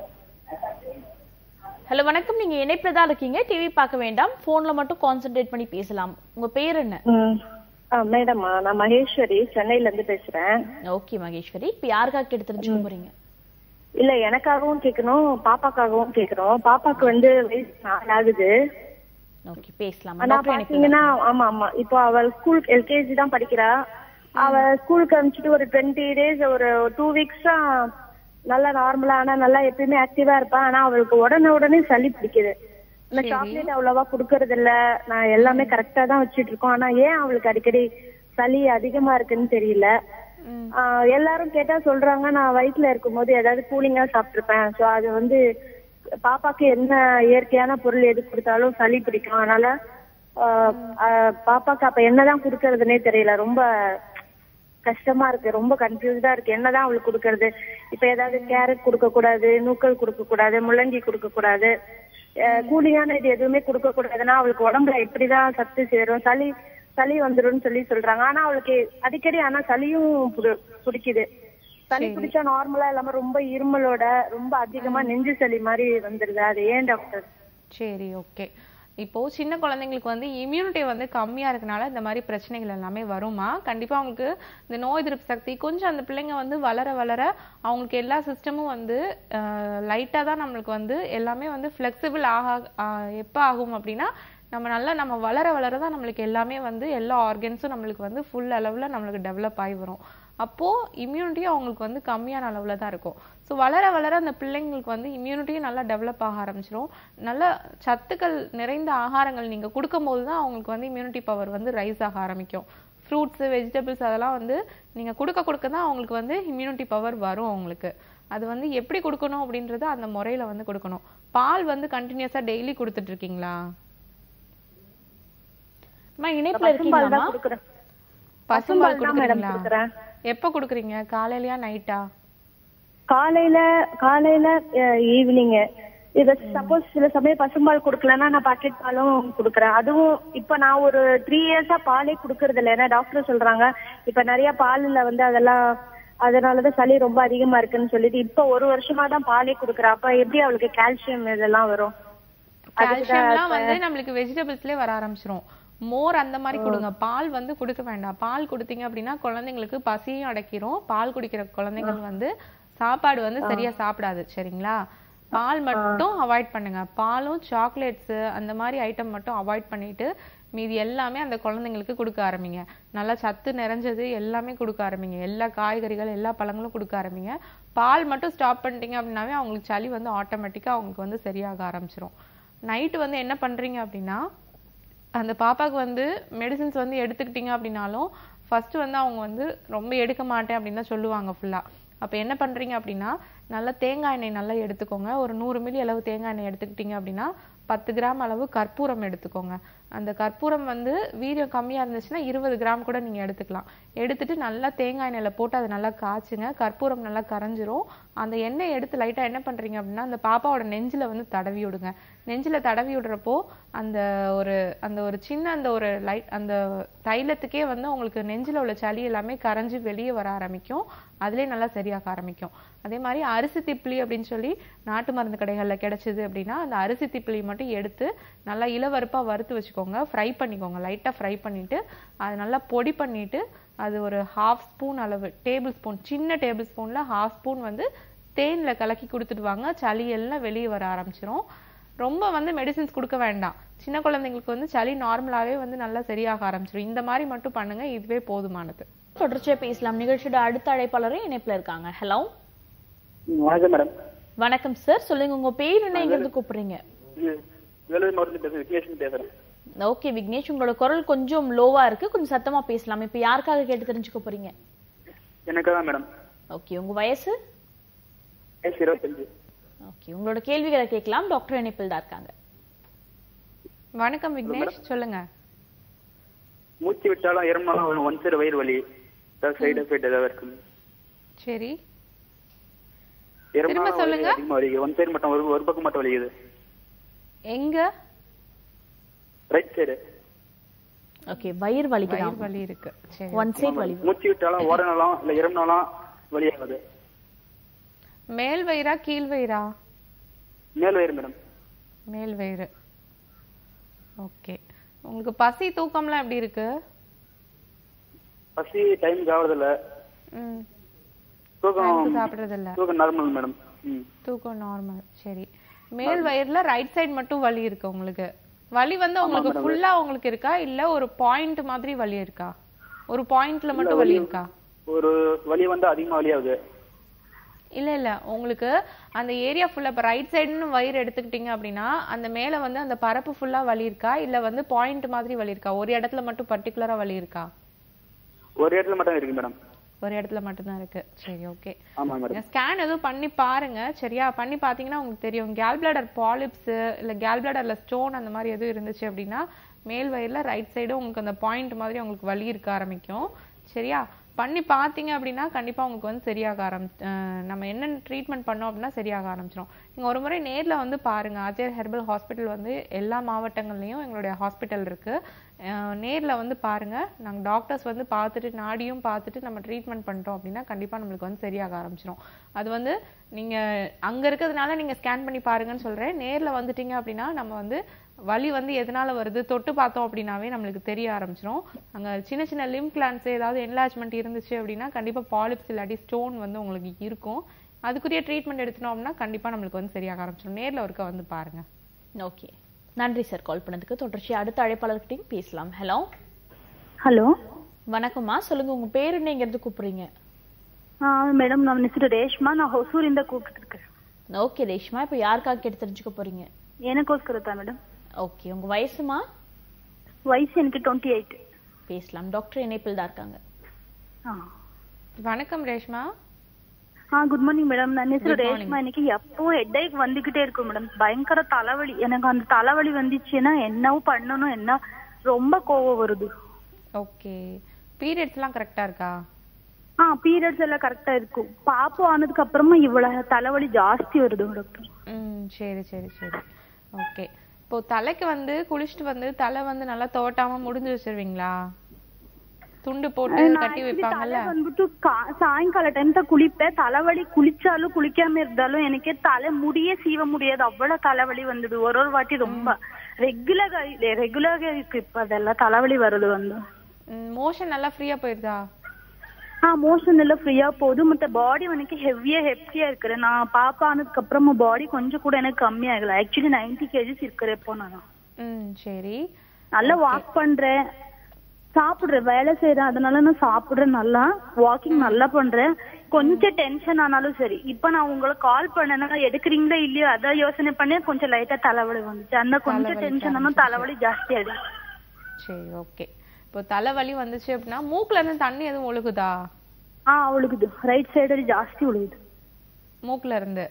ஹலோ வணக்கம் நீங்க இணைப்புல தான் இருக்கீங்க டிவி பார்க்க வேண்டாம் போன்ல மட்டும் கான்சென்ட்ரேட் பண்ணி பேசலாம் உங்க பேர் என்ன மேடம் நான் மகேஸ்வரி சென்னையில இருந்து பேசுறேன் ஓகே மகேஸ்வரி இப்ப யாருக்காக கேட்டு தெரிஞ்சுக்க போறீங்க இல்ல எனக்காகவும் கேட்கணும் பாப்பாக்காகவும் கேட்கணும் பாப்பாக்கு வந்து வயசு நாலு ஆகுது ஓகே பேசலாம் ஆனா டாக்டர் இணைப்புல பாத்தீங்கன்னா ஆமா ஆமா இப்போ அவள் ஸ்கூல் எல்கேஜி தான் படிக்கிறா அவ ஸ்கூலுக்கு அனுப்பிச்சிட்டு ஒரு டுவெண்ட்டி டேஸ் ஒரு டூ வீக்ஸா நல்லா நார்மலா ஆனா நல்லா எப்பயுமே ஆக்டிவா இருப்பா ஆனா அவளுக்கு உடனே உடனே சளி பிடிக்குது அந்த சாக்லேட் அவ்வளவா குடுக்கறது இல்ல நான் எல்லாமே கரெக்டா தான் வச்சிட்டு இருக்கோம் ஆனா ஏன் அவளுக்கு அடிக்கடி சளி அதிகமா இருக்குன்னு தெரியல ஆஹ் எல்லாரும் கேட்டா சொல்றாங்க நான் வயிற்றுல இருக்கும்போது ஏதாவது கூலிங்கா சாப்பிட்டிருப்பேன் சோ அது வந்து பாப்பாக்கு என்ன இயற்கையான பொருள் எது கொடுத்தாலும் சளி பிடிக்கும் அதனால ஆஹ் ஆஹ் பாப்பாக்கு அப்ப என்னதான் கொடுக்கறதுனே தெரியல ரொம்ப கஷ்டமா இருக்கு ரொம்ப கன்ஃபியூஸ்டா இருக்கு என்னதான் அவளுக்கு கொடுக்கறது இப்ப ஏதாவது கேரட் கொடுக்க கூடாது நூக்கல் கொடுக்க கூடாது முள்ளங்கி கொடுக்க கூடாது கூலிங்கான இது எதுவுமே கொடுக்க கூடாதுன்னா அவளுக்கு உடம்புல எப்படிதான் சத்து சேரும் சளி சளி வந்துரும்னு சொல்லி சொல்றாங்க ஆனா அவளுக்கு அடிக்கடி ஆனா சளியும் புடி- பிடிக்குது சளி பிடிச்சா நார்மலா இல்லாம ரொம்ப இருமலோட ரொம்ப அதிகமா நெஞ்சு சளி மாதிரி வந்துருது அது ஏன் டாக்டர் சரி ஓகே இப்போ சின்ன குழந்தைங்களுக்கு வந்து இம்யூனிட்டி வந்து கம்மியா இருக்கனால இந்த மாதிரி பிரச்சனைகள் எல்லாமே வருமா கண்டிப்பா அவங்களுக்கு இந்த நோய் எதிர்ப்பு சக்தி கொஞ்சம் அந்த பிள்ளைங்க வந்து வளர வளர அவங்களுக்கு எல்லா சிஸ்டமும் வந்து லைட்டா தான் நம்மளுக்கு வந்து எல்லாமே வந்து ஃபிளெக்சிபிள் ஆக ஆஹ் எப்ப ஆகும் அப்படின்னா நம்ம நல்லா நம்ம வளர வளர தான் நம்மளுக்கு எல்லாமே வந்து எல்லா ஆர்கன்ஸும் நம்மளுக்கு வந்து ஃபுல் அளவுல நம்மளுக்கு டெவலப் ஆகி வரும் அப்போ இம்யூனிட்டியும் அவங்களுக்கு வந்து கம்மியான அளவுல தான் இருக்கும் ஸோ வளர வளர அந்த பிள்ளைங்களுக்கு வந்து இம்யூனிட்டியும் நல்லா டெவலப் ஆக ஆரம்பிச்சிரும் நல்ல சத்துக்கள் நிறைந்த ஆகாரங்கள் நீங்க கொடுக்கும்போது தான் அவங்களுக்கு வந்து இம்யூனிட்டி பவர் வந்து ரைஸ் ஆக ஆரம்பிக்கும் ஃப்ரூட்ஸ் வெஜிடபிள்ஸ் அதெல்லாம் வந்து நீங்க கொடுக்க கொடுக்க தான் அவங்களுக்கு வந்து இம்யூனிட்டி பவர் வரும் அவங்களுக்கு அது வந்து எப்படி கொடுக்கணும் அப்படின்றது அந்த முறையில வந்து கொடுக்கணும் பால் வந்து கண்டினியூஸா டெய்லி கொடுத்துட்டு இருக்கீங்களா அம்மா இணைப்புல பசும்பால் இருக்கீங்களாம்மா தான் கொடுக்குறேன் பசும்பால் பசும்பால் தான் மேடம் கொடுக்குறீங்களா கொடுக்குறேன் எப்ப கொடுக்குறீங்க காலையிலயா நைட்டா காலையில காலையில ஈவினிங் இது சப்போஸ் சில சமயம் பசும்பால் கொடுக்கலன்னா நான் பாக்கெட் பாலும் கொடுக்குறேன் அதுவும் இப்ப நான் ஒரு த்ரீ இயர்ஸா பாலே கொடுக்கறது இல்ல ஏன்னா டாக்டர் சொல்றாங்க இப்ப நிறைய பால்ல வந்து அதெல்லாம் அதனாலதான் சளி ரொம்ப அதிகமா இருக்குன்னு சொல்லிட்டு இப்ப ஒரு வருஷமா தான் பாலே கொடுக்குறேன் அப்ப எப்படி அவளுக்கு கால்சியம் இதெல்லாம் வரும் கால்சியம்லாம் வந்து நம்மளுக்கு வெஜிடபிள்ஸ்லயே வர ஆரம்பிச்சிரும் மோர் அந்த மாதிரி கொடுங்க பால் வந்து கொடுக்க வேண்டாம் பால் கொடுத்தீங்க அப்படின்னா குழந்தைங்களுக்கு பசியும் அடக்கிரும் பால் குடிக்கிற குழந்தைகள் வந்து சாப்பாடு வந்து சரியா சாப்பிடாது சரிங்களா பால் மட்டும் அவாய்ட் பண்ணுங்க பாலும் சாக்லேட்ஸ் அந்த மாதிரி ஐட்டம் மட்டும் அவாய்ட் பண்ணிட்டு மீதி எல்லாமே அந்த குழந்தைங்களுக்கு கொடுக்க ஆரம்பிங்க நல்லா சத்து நிறைஞ்சது எல்லாமே கொடுக்க ஆரம்பிங்க எல்லா காய்கறிகள் எல்லா பழங்களும் கொடுக்க ஆரம்பிங்க பால் மட்டும் ஸ்டாப் பண்ணிட்டீங்க அப்படின்னாவே அவங்களுக்கு சளி வந்து ஆட்டோமேட்டிக்கா அவங்களுக்கு வந்து சரியாக ஆரம்பிச்சிரும் நைட்டு வந்து என்ன பண்றீங்க அப்படின்னா அந்த பாப்பாக்கு வந்து மெடிசின்ஸ் வந்து எடுத்துக்கிட்டீங்க அப்படின்னாலும் ஃபர்ஸ்ட் வந்து அவங்க வந்து ரொம்ப எடுக்க மாட்டேன் அப்படின்னு தான் சொல்லுவாங்க ஃபுல்லா அப்ப என்ன பண்றீங்க அப்படின்னா நல்லா தேங்காய் எண்ணெய் நல்லா எடுத்துக்கோங்க ஒரு நூறு மில்லி அளவு தேங்காய் எண்ணெய் எடுத்துக்கிட்டீங்க அப்படின்னா பத்து கிராம் அளவு கற்பூரம் எடுத்துக்கோங்க அந்த கற்பூரம் வந்து வீரியம் கம்மியா இருந்துச்சுன்னா இருபது கிராம் கூட நீங்க எடுத்துக்கலாம் எடுத்துட்டு நல்லா தேங்காய் எண்ணெயில போட்டு அதை நல்லா காய்ச்சுங்க கற்பூரம் நல்லா கரைஞ்சிரும் அந்த எண்ணெய் எடுத்து லைட்டா என்ன பண்றீங்க அப்படின்னா அந்த பாப்பாவோட நெஞ்சில வந்து தடவி விடுங்க நெஞ்சில தடவி விடுறப்போ அந்த ஒரு அந்த ஒரு சின்ன அந்த ஒரு லைட் அந்த தைலத்துக்கே வந்து உங்களுக்கு நெஞ்சில உள்ள சளி எல்லாமே கரைஞ்சு வெளியே வர ஆரம்பிக்கும் அதுலயே நல்லா சரியாக ஆரம்பிக்கும் அதே மாதிரி அரிசி திப்பிலி அப்படின்னு சொல்லி நாட்டு மருந்து கடைகள்ல கிடைச்சது அப்படின்னா அந்த அரிசி திப்பிலி மட்டும் எடுத்து நல்லா இளவருப்பா வறுத்து வச்சுக்கோங்க ஃப்ரை பண்ணிக்கோங்க லைட்டா ஃப்ரை பண்ணிட்டு அதை நல்லா பொடி பண்ணிட்டு அது ஒரு ஹாஃப் ஸ்பூன் அளவு டேபிள் ஸ்பூன் சின்ன டேபிள் ஸ்பூன்ல ஹாஃப் ஸ்பூன் வந்து தேன்ல கலக்கி கொடுத்துட்டு வாங்க சளி எல்லாம் வெளியே வர ஆரம்பிச்சிரும் ரொம்ப வந்து மெடிசின்ஸ் கொடுக்க வேண்டாம் சின்ன குழந்தைங்களுக்கு வந்து சளி நார்மலாவே வந்து நல்லா சரியாக ஆரம்பிச்சிடும் இந்த மாதிரி மட்டும் பண்ணுங்க இதுவே போதுமானது தொடர்ச்சியா பேசலாம் நிகழ்ச்சியோட அடுத்த அழைப்பாளரும் இணைப்புல இருக்காங்க ஹலோ வணக்கம் மேடம் வணக்கம் சார் சொல்லுங்க உங்க பேர் என்ன எங்க இருந்து கூப்பிடுறீங்க வேலூர் மாவட்டத்தில் பேசுறேன் விக்னேஷன் பேசுறேன் ஓகே விக்னேஷ் உங்களோட குரல் கொஞ்சம் லோவா இருக்கு கொஞ்சம் சத்தமா பேசலாம் இப்ப யாருக்காக கேட்டு தெரிஞ்சுக்க போறீங்க எனக்காக மேடம் ஓகே உங்க வயசு வயசு இருபத்தஞ்சு ஓகே உங்களோட கேள்விகளை கேட்கலாம் டாக்டர் இணைப்பில் தான் இருக்காங்க வணக்கம் விக்னேஷ் சொல்லுங்க மூச்சு விட்டாலும் இருமாலும் ஒன் சைடு வயிறு வலி ஏதாவது சைடு எஃபெக்ட் ஏதாவது இருக்கும் சரி இருமாலும் சொல்லுங்க. அதிகமா வலிக்குது ஒன் சைடு மட்டும் ஒரு ஒரு பக்கம் மட்டும் வலிக்குது எங்க ரைட் சைடு ஓகே வயிறு வலிக்குதா வயிறு வலி இருக்கு சரி ஒன் சைட் வலி மூச்சு விட்டாலும் ஓடனாலும் இல்ல இருமினாலும் வலியாகுது மேல் வயிறா கீழ் வயிறா மேல் வயிறு மேடம் மேல் வயிறு ஓகே உங்களுக்கு பசி தூக்கம்லாம் எப்படி இருக்கு பசி டைமுக்கு ஆகுறது இல்ல ம் தூக்கம் டைமுக்கு சாப்பிடுறது இல்ல தூக்கம் நார்மல் மேடம் ம் தூக்கம் நார்மல் சரி மேல் வயிறுல ரைட் சைடு மட்டும் வலி இருக்கு உங்களுக்கு வலி வந்து உங்களுக்கு ஃபுல்லா உங்களுக்கு இருக்கா இல்ல ஒரு பாயிண்ட் மாதிரி வலி இருக்கா ஒரு பாயிண்ட்ல மட்டும் வலி இருக்கா ஒரு வலி வந்து அதிகமா வலியாகுது இல்ல இல்ல உங்களுக்கு அந்த ஏரியா ஃபுல்லா இப்ப ரைட் சைடுன்னு வயிறு எடுத்துக்கிட்டீங்க அப்படின்னா அந்த மேல வந்து அந்த பரப்பு ஃபுல்லா வலி இருக்கா இல்ல வந்து பாயிண்ட் மாதிரி வலி இருக்கா ஒரு இடத்துல மட்டும் பர்டிகுலரா வலி இருக்கா ஒரு இடத்துல மட்டும் இருக்கு மேடம் ஒரு இடத்துல மட்டும்தான் இருக்கு சரி ஓகே ஆமா மேடம் ஸ்கேன் எதுவும் பண்ணி பாருங்க சரியா பண்ணி பாத்தீங்கன்னா உங்களுக்கு தெரியும் கேல் பிளாடர் பாலிப்ஸ் இல்ல கேல் பிளாடர்ல ஸ்டோன் அந்த மாதிரி எதுவும் இருந்துச்சு அப்படின்னா மேல் வயிறுல ரைட் சைடு உங்களுக்கு அந்த பாயிண்ட் மாதிரி உங்களுக்கு வலி இருக்க ஆரம்பிக்கும் சரியா பண்ணி பார்த்தீங்க அப்படின்னா கண்டிப்பா உங்களுக்கு வந்து சரியாக ஆரம்பிச்சு நம்ம என்னென்ன ட்ரீட்மெண்ட் பண்ணோம் அப்படின்னா சரியாக ஆரம்பிச்சிடும் நீங்க ஒரு முறை நேர்ல வந்து பாருங்க அஜய் ஹெர்பல் ஹாஸ்பிட்டல் வந்து எல்லா மாவட்டங்கள்லயும் எங்களுடைய ஹாஸ்பிட்டல் இருக்கு அஹ் நேர்ல வந்து பாருங்க நாங்க டாக்டர்ஸ் வந்து பார்த்துட்டு நாடியும் பார்த்துட்டு நம்ம ட்ரீட்மெண்ட் பண்ணிட்டோம் அப்படின்னா கண்டிப்பா நம்மளுக்கு வந்து சரியாக ஆரம்பிச்சிடும் அது வந்து நீங்க அங்க இருக்கிறதுனால நீங்க ஸ்கேன் பண்ணி பாருங்கன்னு சொல்றேன் நேர்ல வந்துட்டீங்க அப்படின்னா நம்ம வந்து வலி வந்து எதனால வருது தொட்டு பார்த்தோம் அப்படின்னாவே நம்மளுக்கு தெரிய ஆரம்பிச்சிரும் அங்க சின்ன சின்ன லிம் கிளான்ஸ் ஏதாவது என்லார்ஜ்மெண்ட் இருந்துச்சு அப்படின்னா கண்டிப்பா பாலிப்ஸ் இல்லாட்டி ஸ்டோன் வந்து உங்களுக்கு இருக்கும் அதுக்குரிய ட்ரீட்மெண்ட் எடுத்தோம் அப்படின்னா கண்டிப்பா நம்மளுக்கு வந்து சரியாக ஆரம்பிச்சிடும் நேர்ல ஒருக்க வந்து பாருங்க ஓகே நன்றி சார் கால் பண்ணதுக்கு தொடர்ச்சி அடுத்த அழைப்பாளர்கிட்டையும் பேசலாம் ஹலோ ஹலோ வணக்கம்மா சொல்லுங்க உங்க பேர் என்ன இங்க இருந்து கூப்பிடுறீங்க மேடம் நான் ಹೆಸರು ரேஷ்மா நான் ಹೊಸೂರಿಂದ கூப்பிட்டு இருக்கேன் ஓகே ரேஷ்மா இப்போ யாருக்காக கேட்டு தெரிஞ்சுக்க போறீங்க எனக்கோஸ்கர தான் மேடம் ஓகே உங்க வயசுமா வயசு எனக்கு டுவெண்ட்டி எயிட் பேசலாம் டாக்டர் இணைப்பில் தான் இருக்காங்க வணக்கம் ரேஷ்மா ஆ குட் மார்னிங் மேடம் ನನ್ನ ಹೆಸರು Good morning. ரேஷ்மா எனக்கு எப்போ ஹெட்டேக் வந்துகிட்டே இருக்கும் மேடம் பயங்கர தலைவலி எனக்கு அந்த தலைவலி வந்துச்சுன்னா என்னவோ பண்ணணும் என்ன ரொம்ப கோவம் வருது ஓகே பீரியட்ஸ்லாம் கரெக்டா இருக்கா ஆ பீரியட்ஸ் எல்லாம் கரெக்டா இருக்கும் பாப்பா ஆனதுக்கு அப்புறமா இவ்வளவு தலைவலி ஜாஸ்தி வருது டாக்டர் ம் சரி சரி சரி ஓகே இப்போ தலைக்கு வந்து குளிச்சுட்டு வந்து தலை வந்து நல்லா தோட்டாம முடிஞ்சு வச்சிருவீங்களா துண்டு போட்டு நான் கட்டி actually வைப்பாங்கல்ல தலை வந்துட்டு கா- சாயங்கால டைம் தான் குளிப்பேன் தலைவலி குளிச்சாலும் குளிக்காம இருந்தாலும் எனக்கே தலை முடியே சீவ முடியாது அவ்வளவு தலைவலி வந்தது ஒரு ஒரு வாட்டி ரொம்ப ரெகுலரா ரெகுலரா இருக்கு இப்ப அதெல்லாம் தலைவலி வருது வந்து மோஷன் நல்லா ஃப்ரீயா போயிருதா ஆ மோஷன் எல்லாம் ஃப்ரீயா போகுது மத்த பாடி எனக்கு ஹெவியா ஹெப்சியா இருக்கிறேன் நான் பாப்பா ஆனதுக்கு அப்புறமா பாடி கொஞ்சம் கூட எனக்கு கம்மி ஆகல ஆக்சுவலி 90 கேஜிஸ் இருக்கிறேன் இப்போ நான் ம் சரி நல்லா வாக் பண்றேன் சாப்பிடுறேன் வேலை செய்யறேன் அதனால நான் சாப்பிடுறேன் நல்லா வாக்கிங் நல்லா பண்றேன் கொஞ்சம் டென்ஷன் ஆனாலும் சரி இப்ப நான் உங்களுக்கு கால் பண்ணேன்னா எடுக்கிறீங்களா இல்லையோ அதான் யோசனை பண்ணி கொஞ்சம் லைட்டா தலைவலி வந்துச்சு அந்த கொஞ்சம் தலைவலி டென்ஷன் ஆனா தலைவலி ஜாஸ்தி ஆயிடும் சரி ஓகே இப்போ தலைவலி வந்துச்சு அப்படின்னா மூக்குல இருந்து தண்ணி எதுவும் ஒழுகுதா ஆ ஒழுகுது ரைட் சைடு ஜாஸ்தி ஒழுகுது மூக்குல இருந்து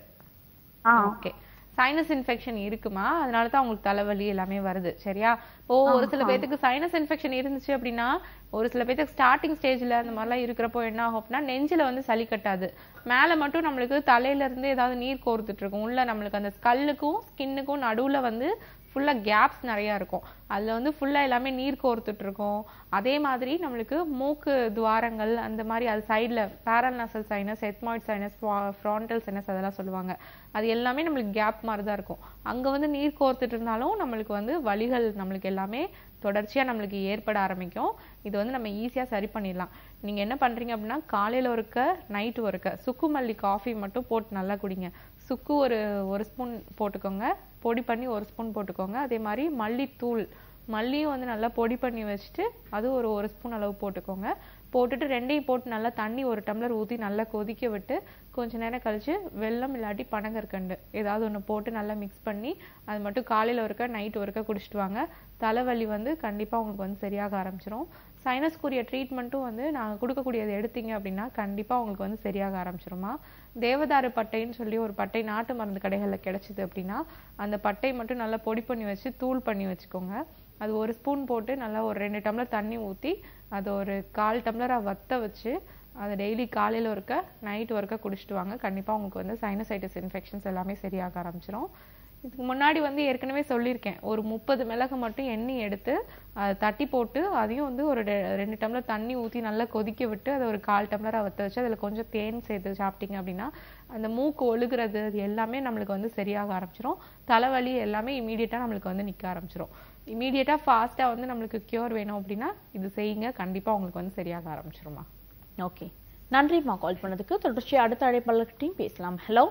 ஆ ஓகே சைனஸ் இன்ஃபெக்ஷன் இருக்குமா அதனால தான் உங்களுக்கு தலைவலி எல்லாமே வருது சரியா இப்போ ஒரு சில பேத்துக்கு சைனஸ் இன்ஃபெக்ஷன் இருந்துச்சு அப்படின்னா ஒரு சில பேத்துக்கு ஸ்டார்டிங் ஸ்டேஜ்ல அந்த மாதிரிலாம் இருக்கிறப்போ என்ன ஆகும் அப்படின்னா நெஞ்சில வந்து சளி கட்டாது மேல மட்டும் நம்மளுக்கு தலையில இருந்து ஏதாவது நீர் கோர்த்துட்டு இருக்கும் உள்ள நம்மளுக்கு அந்த ஸ்கல்லுக்கும் ஸ்கின்னுக்கும் நடுவுல வந்து ஃபுல்லா கேப்ஸ் நிறைய இருக்கும் அதுல வந்து ஃபுல்லா எல்லாமே நீர் கோர்த்துட்டு இருக்கும் அதே மாதிரி நம்மளுக்கு மூக்கு துவாரங்கள் அந்த மாதிரி அது சைடுல paranasal sinus ethmoid sinus frontal sinus அதெல்லாம் சொல்லுவாங்க அது எல்லாமே நம்மளுக்கு கேப் மாதிரி தான் இருக்கும் அங்க வந்து நீர் கோர்த்துட்டு இருந்தாலும் நம்மளுக்கு வந்து வலிகள் நம்மளுக்கு எல்லாமே தொடர்ச்சியா நம்மளுக்கு ஏற்பட ஆரம்பிக்கும் இது வந்து நம்ம ஈஸியா சரி பண்ணிடலாம் நீங்க என்ன பண்றீங்க அப்படின்னா காலையில ஒருக்க நைட் ஒருக்க சுக்கு மல்லி காஃபி மட்டும் போட்டு நல்லா குடிங்க சுக்கு ஒரு ஒரு ஸ்பூன் போட்டுக்கோங்க பொடி பண்ணி ஒரு ஸ்பூன் போட்டுக்கோங்க அதே மாதிரி மல்லித்தூள் மல்லியும் வந்து நல்லா பொடி பண்ணி வச்சுட்டு அது ஒரு ஒரு ஸ்பூன் அளவு போட்டுக்கோங்க போட்டுட்டு ரெண்டையும் போட்டு நல்லா தண்ணி ஒரு டம்ளர் ஊற்றி நல்லா கொதிக்க விட்டு கொஞ்ச நேரம் கழிச்சு வெல்லம் இல்லாட்டி பனங்கற்கண்டு ஏதாவது ஒன்று போட்டு நல்லா மிக்ஸ் பண்ணி அது மட்டும் காலையில் ஒருக்க நைட் ஒருக்க குடிச்சிட்டு வாங்க தலைவலி வந்து கண்டிப்பாக உங்களுக்கு வந்து சரியாக ஆரம்பிச்சிரும் சைனஸ்க்குரிய ட்ரீட்மெண்ட்டும் வந்து நாங்கள் கொடுக்கக்கூடியது எடுத்தீங்க அப்படின்னா கண்டிப்பாக உங்களுக்கு வந்து சரியாக ஆரம்பிச்சிருமா தேவதாரு பட்டைன்னு சொல்லி ஒரு பட்டை நாட்டு மருந்து கடைகளில் கிடைச்சிது அப்படின்னா அந்த பட்டை மட்டும் நல்லா பொடி பண்ணி வச்சு தூள் பண்ணி வச்சுக்கோங்க அது ஒரு ஸ்பூன் போட்டு நல்லா ஒரு ரெண்டு டம்ளர் தண்ணி ஊற்றி அதை ஒரு கால் டம்ளராக வத்த வச்சு அதை டெய்லி காலையில் ஒருக்க நைட் ஒருக்க குடிச்சிட்டு வாங்க கண்டிப்பாக உங்களுக்கு வந்து சைனசைட்டிஸ் இன்ஃபெக்ஷன்ஸ் எல்லாமே சரியாக ஆரம்பிச்சிரும் இதுக்கு முன்னாடி வந்து ஏற்கனவே சொல்லியிருக்கேன் ஒரு முப்பது மிளகு மட்டும் எண்ணெய் எடுத்து அதை தட்டி போட்டு அதையும் வந்து ஒரு ரெ- ரெண்டு டம்ளர் தண்ணி ஊற்றி நல்லா கொதிக்க விட்டு அதை ஒரு கால் டம்ளராக வத்த வச்சு அதில் கொஞ்சம் தேன் சேர்த்து சாப்பிட்டீங்க அப்படின்னா அந்த மூக்கு ஒழுகுறது அது எல்லாமே நம்மளுக்கு வந்து சரியாக ஆரம்பிச்சிரும் தலைவலி எல்லாமே இமீடியட்டாக நம்மளுக்கு வந்து நிற்க ஆரம்பிச்சிரும் இமீடியட்டாக ஃபாஸ்ட்டாக வந்து நம்மளுக்கு க்யூர் வேணும் அப்படின்னா இது செய்யுங்க கண்டிப்பாக உங்களுக்கு வந்து சரியாக ஆரம்பிச்சிருமா ஓகே நன்றிம்மா கால் பண்ணதுக்கு தொடர்ச்சி அடுத்த அழைப்பாளர்கிட்டையும் பேசலாம் ஹலோ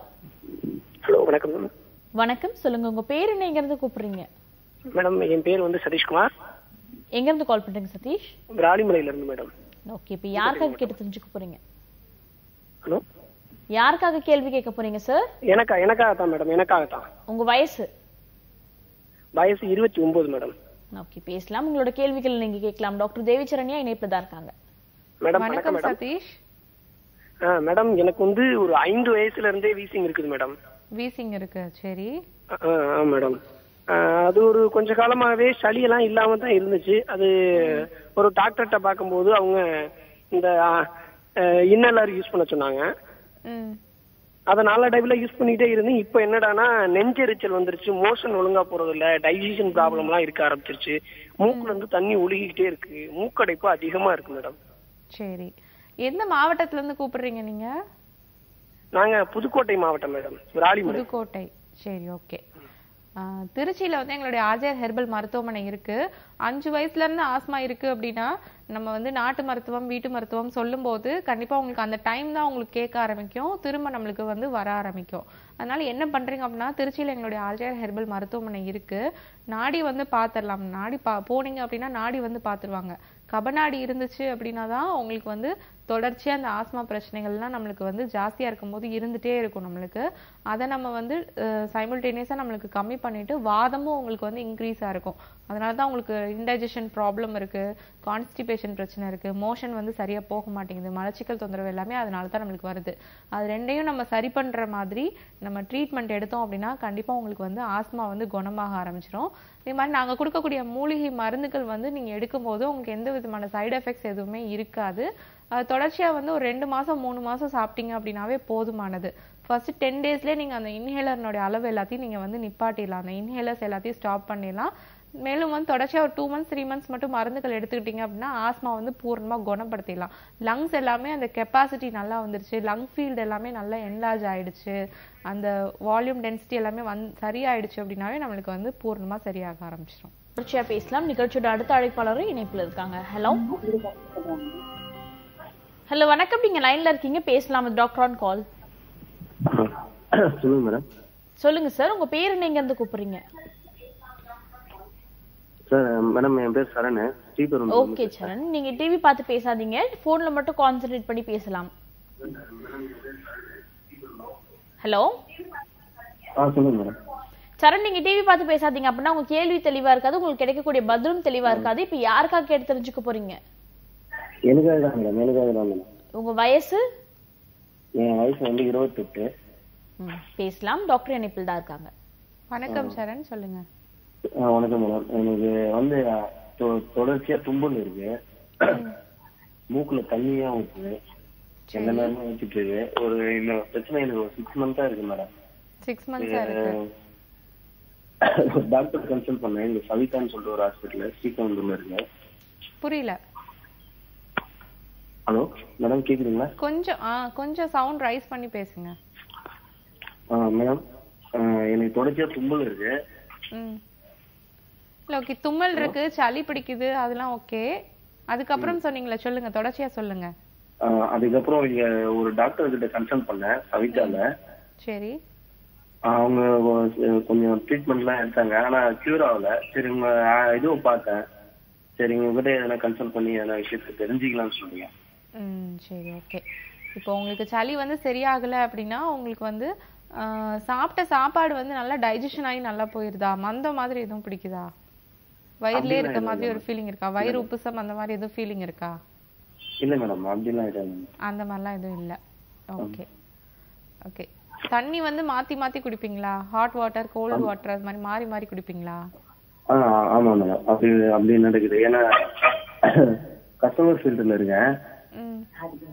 ஹலோ வணக்கம் மேம் வணக்கம் சொல்லுங்க உங்க பேர் என்ன எங்க இருந்து கூப்பிடுறீங்க மேடம் என் பேர் வந்து சதீஷ்குமார் எங்க இருந்து கால் பண்றீங்க சதீஷ் விராலிமலையில இருந்து மேடம் ஓகே இப்போ யாருக்காக கேட்டு தெரிஞ்சுக்க போறீங்க ஹலோ யாருக்காக கேள்வி கேட்க போறீங்க சார் எனக்கா எனக்காக தான் மேடம் எனக்காக தான் உங்க வயசு வயசு இருபத்தி ஒன்பது மேடம் ஓகே பேசலாம் உங்களோட கேள்விகள் நீங்க கேட்கலாம் டாக்டர் தேவிச்சரண்யா இணைப்புல தான் இருக்காங்க மேடம் வணக்கம் மேடம் சதீஷ் ஆ, மேடம் எனக்கு வந்து ஒரு ஐந்து வயசுல இருந்தே வீசிங் இருக்குது மேடம் வீசிங் இருக்கு சரி ஆ, ஆ மேடம் ஆ, அது ஒரு கொஞ்ச காலமாவே சளி எல்லாம் இல்லாம தான் இருந்துச்சு அது ஒரு டாக்டர்கிட்ட பார்க்கும்போது அவங்க இந்த இன்னலர் யூஸ் பண்ண சொன்னாங்க ம் அதை நாலா டைப்ல யூஸ் பண்ணிட்டே இருந்தேன் இப்போ என்னடான்னா நெஞ்செரிச்சல் வந்துருச்சு மோஷன் ஒழுங்கா போறது இல்ல டைஜஷன் ப்ராப்ளம் எல்லாம் இருக்க ஆரம்பிச்சிருச்சு மூக்குல இருந்து தண்ணி ஒழுகிக்கிட்டே இருக்கு மூக்கடைப்பு அதிகமா இருக்கு மேடம் சரி எந்த மாவட்டத்துல இருந்து கூப்பிடுறீங்க நீங்க நாங்க புதுக்கோட்டை மாவட்டம் மேடம் விராலிமலை புதுக்கோட்டை சரி ஓகே ஆஹ் திருச்சியில வந்து எங்களுடைய ஆர்ஜிஆர் ஹெர்பல் மருத்துவமனை இருக்கு அஞ்சு வயசுல இருந்து ஆஸ்மா இருக்கு அப்படின்னா நம்ம வந்து நாட்டு மருத்துவம் வீட்டு மருத்துவம் சொல்லும்போது கண்டிப்பா உங்களுக்கு அந்த டைம் தான் உங்களுக்கு கேட்க ஆரம்பிக்கும் திரும்ப நம்மளுக்கு வந்து வர ஆரம்பிக்கும் அதனால என்ன பண்றீங்க அப்படின்னா திருச்சியில எங்களுடைய ஆர்ஜிஆர் ஹெர்பல் மருத்துவமனை இருக்கு நாடி வந்து பாத்திரலாம் நாடி பா போனீங்க அப்படின்னா நாடி வந்து பாத்துருவாங்க கபநாடி இருந்துச்சு அப்படின்னா தான் உங்களுக்கு வந்து தொடர்ச்சியா அந்த ஆஸ்மா பிரச்சனைகள்லாம் நம்மளுக்கு வந்து ஜாஸ்தியா இருக்கும்போது இருந்துட்டே இருக்கும் நம்மளுக்கு அதை நம்ம வந்து சைமல்டேனியஸா நம்மளுக்கு கம்மி பண்ணிட்டு வாதமும் உங்களுக்கு வந்து இன்க்ரீஸா இருக்கும் அதனால தான் உங்களுக்கு இன்டைஜஷன் ப்ராப்ளம் இருக்கு கான்ஸ்டிபேஷன் பிரச்சனை இருக்கு மோஷன் வந்து சரியா போக மாட்டேங்குது மலச்சிக்கல் தொந்தரவு எல்லாமே அதனால தான் நம்மளுக்கு வருது அது ரெண்டையும் நம்ம சரி பண்ற மாதிரி நம்ம ட்ரீட்மெண்ட் எடுத்தோம் அப்படின்னா கண்டிப்பா உங்களுக்கு வந்து ஆஸ்மா வந்து குணமாக ஆரம்பிச்சிடும் இதே மாதிரி நாங்க கொடுக்கக்கூடிய மூலிகை மருந்துகள் வந்து நீங்க எடுக்கும்போது உங்களுக்கு எந்த விதமான சைடு எஃபெக்ட்ஸ் எதுவுமே இருக்காது அது தொடர்ச்சியா வந்து ஒரு ரெண்டு மாசம் மூணு மாசம் சாப்பிட்டீங்க அப்படின்னாவே போதுமானது ஃபர்ஸ்ட் டென் டேஸ்லேயே நீங்க அந்த இன்ஹேலர்னுடைய அளவு எல்லாத்தையும் நீங்க வந்து நிப்பாட்டிடலாம் அந்த இன்ஹேலர்ஸ் எல்லாத்தையும் ஸ்டாப் பண்ணிடலாம் மேலும் வந்து தொடர்ச்சியா ஒரு டூ மந்த்ஸ் த்ரீ மந்த்ஸ் மட்டும் மருந்துகள் எடுத்துக்கிட்டீங்க அப்படின்னா ஆஸ்மா வந்து பூர்ணமா குணப்படுத்திடலாம் லங்ஸ் எல்லாமே அந்த கெப்பாசிட்டி நல்லா வந்துருச்சு லங் ஃபீல்டு எல்லாமே நல்லா என்லார்ஜ் ஆயிடுச்சு அந்த வால்யூம் டென்சிட்டி எல்லாமே வந் சரியாயிடுச்சு அப்படின்னாவே நம்மளுக்கு வந்து பூர்ணமா சரியாக ஆரம்பிச்சிடும் தொடர்ச்சியா பேசலாம் நிகழ்ச்சியோட அடுத்த அழைப்பாளரும் இணைப்புல இருக்காங்க ஹலோ ஹலோ வணக்கம் நீங்க லைன்ல இருக்கீங்க பேசலாம் டாக்டர் ஆன் கால் சொல்லுங்க மேடம் சொல்லுங்க சார் உங்க பேர் என்ன இங்க இருந்து கூப்பிடுறீங்க சார் மேடம் என் பேர் சரண் ஸ்ரீபெரும் ஓகே சரண் நீங்க டிவி பார்த்து பேசாதீங்க போன்ல மட்டும் கான்சென்ட்ரேட் பண்ணி பேசலாம் ஹலோ ஆ சொல்லுங்க மேடம் சரண் நீங்க டிவி பார்த்து பேசாதீங்க அப்படின்னா உங்க கேள்வி தெளிவா இருக்காது உங்களுக்கு கிடைக்கக்கூடிய பதிலும் தெளிவா இருக்காது இப்ப யாருக்காக கேட்டு தெரிஞ்சுக்க போறீங்க எனக்காக தான் மேடம் எனக்காக தான் மேடம் உங்க வயசு என் வயசு வந்து இருபத்தெட்டு ம், பேசலாம் டாக்டர் இணைப்பில் தான் இருக்காங்க வணக்கம் சரண் சொல்லுங்க ஆ, வணக்கம் மேடம் எனக்கு வந்து தொ- தொடர்ச்சியா தும்பல் இருக்கு மூக்குல தண்ணியா ஊத்துது எந்த நேரமும் ஊத்திட்டு இருக்கு ஒரு இந்த பிரச்சனை எனக்கு ஒரு சிக்ஸ் மந்த்தா இருக்கு மேடம் சிக்ஸ் மந்த்ஸா இருக்கு டாக்டர் கன்சல்ட் பண்ணேன் இங்க சவிதான்னு சொல்லிட்டு ஒரு ஹாஸ்பிட்டல் ஸ்ரீகாந்தூர்ல இருக்கு புரியல ஹலோ மேடம் கேக்குறீங்களா கொஞ்சம் ஆ கொஞ்சம் சவுண்ட் ரைஸ் பண்ணி பேசுங்க ஆ, மேடம் ஆ, எனக்கு தொடர்ச்சியா தும்பல் இருக்கு ம் இல்ல ஓகே தும்மல் இருக்கு சளி பிடிக்குது அதெல்லாம் ஓகே அதுக்கப்புறம் சொன்னீங்களே சொல்லுங்க தொடர்ச்சியா சொல்லுங்க ஆ, அதுக்கப்புறம் இங்க ஒரு டாக்டர் கிட்ட கன்சல்ட் பண்ணேன் சவிதால சரி அவங்க ஒ- கொஞ்சம் ட்ரீட்மெண்ட்லாம் எடுத்தாங்க ஆனா கியூர் ஆகல சரி உங்க ஆ, இதுவும் பார்த்தேன் சரி உங்ககிட்ட எதனா கன்சல்ட் பண்ணி எதனா விஷயத்தை தெரிஞ்சுக்கலாம்னு சொல்றீங்க ம் சரி ஓகே இப்போ உங்களுக்கு சளி வந்து சரியாகல அப்படின்னா உங்களுக்கு வந்து ஆ, சாப்பிட்ட சாப்பாடு வந்து நல்லா டைஜஷன் ஆகி நல்லா போயிருதா மந்த மாதிரி எதுவும் பிடிக்குதா வயிறுலயே அப்படிலாம் இருக்க இல்ல மாதிரி ஒரு madam. ஃபீலிங் இருக்கா வயிறு உப்புசம் அந்த மாதிரி எதுவும் ஃபீலிங் இருக்கா இல்ல மேடம் அப்படிலாம் இல்லை அந்த மாதிரிலாம் எதுவும் இல்ல ஓகே ஓகே தண்ணி வந்து மாத்தி மாத்தி குடிப்பீங்களா ஹாட் வாட்டர் கோல்ட் வாட்டர் அது மாதிரி மாறி மாறி குடிப்பீங்களா ஆ ஆமா மேடம் அப்படி அப்படி நடக்குது ஏன்னா கஸ்டமர் ஃபீல்டுல இருக்கேன் ம்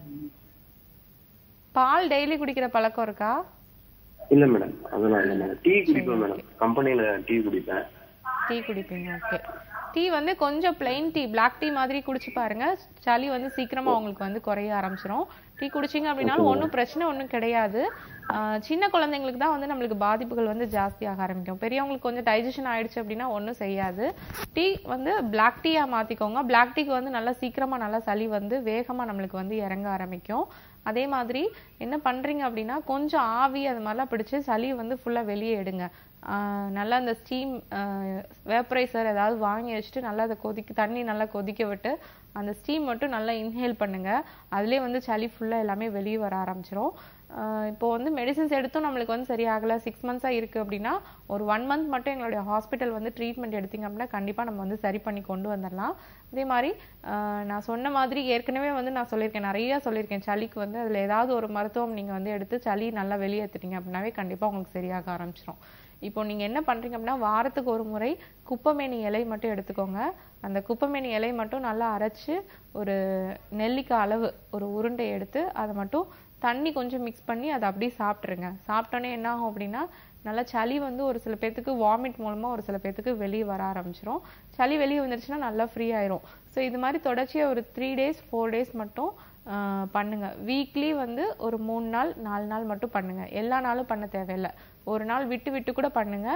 பால் டெய்லி குடிக்கிற பழக்கம் இருக்கா இல்ல மேடம் அதெல்லாம் இல்ல மேடம் டீ குடிப்பேன் மேடம் கம்பெனில டீ குடிப்பேன் டீ குடிப்பீங்க ஓகே டீ வந்து கொஞ்சம் plain டீ black டீ மாதிரி குடிச்சு பாருங்க சளி வந்து சீக்கிரமா உங்களுக்கு வந்து குறைய ஆரம்பிச்சிரும் டீ குடிச்சீங்க அப்படின்னாலும் ஒன்றும் பிரச்சனை ஒன்றும் கிடையாது ஆஹ் சின்ன குழந்தைங்களுக்கு தான் வந்து நம்மளுக்கு பாதிப்புகள் வந்து ஜாஸ்தியாக ஆரம்பிக்கும் பெரியவங்களுக்கு கொஞ்சம் டைஜஷன் ஆயிடுச்சு அப்படின்னா ஒன்றும் செய்யாது டீ வந்து black டீயா மாத்திக்கோங்க black டீக்கு வந்து நல்லா சீக்கிரமா நல்லா சளி வந்து வேகமா நம்மளுக்கு வந்து இறங்க ஆரம்பிக்கும் அதே மாதிரி என்ன பண்றீங்க அப்படின்னா கொஞ்சம் ஆவி அது மாதிரிலாம் பிடிச்சு சளி வந்து ஃபுல்லா வெளியே எடுங்க ஆஹ் நல்லா அந்த ஸ்டீம் வேப்பரைசர் ஏதாவது வாங்கி வச்சுட்டு நல்லா அதை கொதிக்க தண்ணி நல்லா கொதிக்க விட்டு அந்த ஸ்டீம் மட்டும் நல்லா இன்ஹேல் பண்ணுங்க அதுலயே வந்து சளி ஃபுல்லா எல்லாமே வெளியே வர ஆரம்பிச்சிரும் ஆஹ் இப்போ வந்து மெடிசின்ஸ் எடுத்தும் நம்மளுக்கு வந்து சரியாகல சிக்ஸ் மந்த்ஸா இருக்கு அப்படின்னா ஒரு ஒன் மந்த் மட்டும் எங்களுடைய ஹாஸ்பிட்டல் வந்து ட்ரீட்மெண்ட் எடுத்தீங்க அப்படின்னா கண்டிப்பா நம்ம வந்து சரி பண்ணி கொண்டு வந்துடலாம் அதே மாதிரி ஆஹ் நான் சொன்ன மாதிரி ஏற்கனவே வந்து நான் சொல்லியிருக்கேன் நிறைய சொல்லியிருக்கேன் சளிக்கு வந்து அதுல ஏதாவது ஒரு மருத்துவம் நீங்க வந்து எடுத்து சளி நல்லா வெளியேற்றிட்டீங்க அப்படின்னாவே கண்டிப்பா உங்களுக்கு சரியாக ஆரம்பிச்சிரும் இப்போ நீங்க என்ன பண்றீங்க அப்படின்னா வாரத்துக்கு ஒரு முறை குப்பைமேனி இலை மட்டும் எடுத்துக்கோங்க அந்த குப்பைமேனி இலை மட்டும் நல்லா அரைச்சு ஒரு நெல்லிக்காய் அளவு ஒரு உருண்டை எடுத்து அதை மட்டும் தண்ணி கொஞ்சம் மிக்ஸ் பண்ணி அதை அப்படியே சாப்பிட்ருங்க சாப்பிட்டோன்னே என்ன ஆகும் அப்படின்னா நல்லா சளி வந்து ஒரு சில பேர்த்துக்கு வாமிட் மூலமா ஒரு சில பேர்த்துக்கு வெளியே வர ஆரம்பிச்சிரும் சளி வெளியே வந்துருச்சுன்னா நல்லா ஃப்ரீ ஆயிரும் ஸோ இது மாதிரி தொடர்ச்சியா ஒரு த்ரீ டேஸ் ஃபோர் டேஸ் மட்டும் ஆஹ் பண்ணுங்க வீக்லி வந்து ஒரு மூணு நாள் நாலு நாள் மட்டும் பண்ணுங்க எல்லா நாளும் பண்ண தேவையில்ல ஒரு நாள் விட்டு விட்டு கூட பண்ணுங்க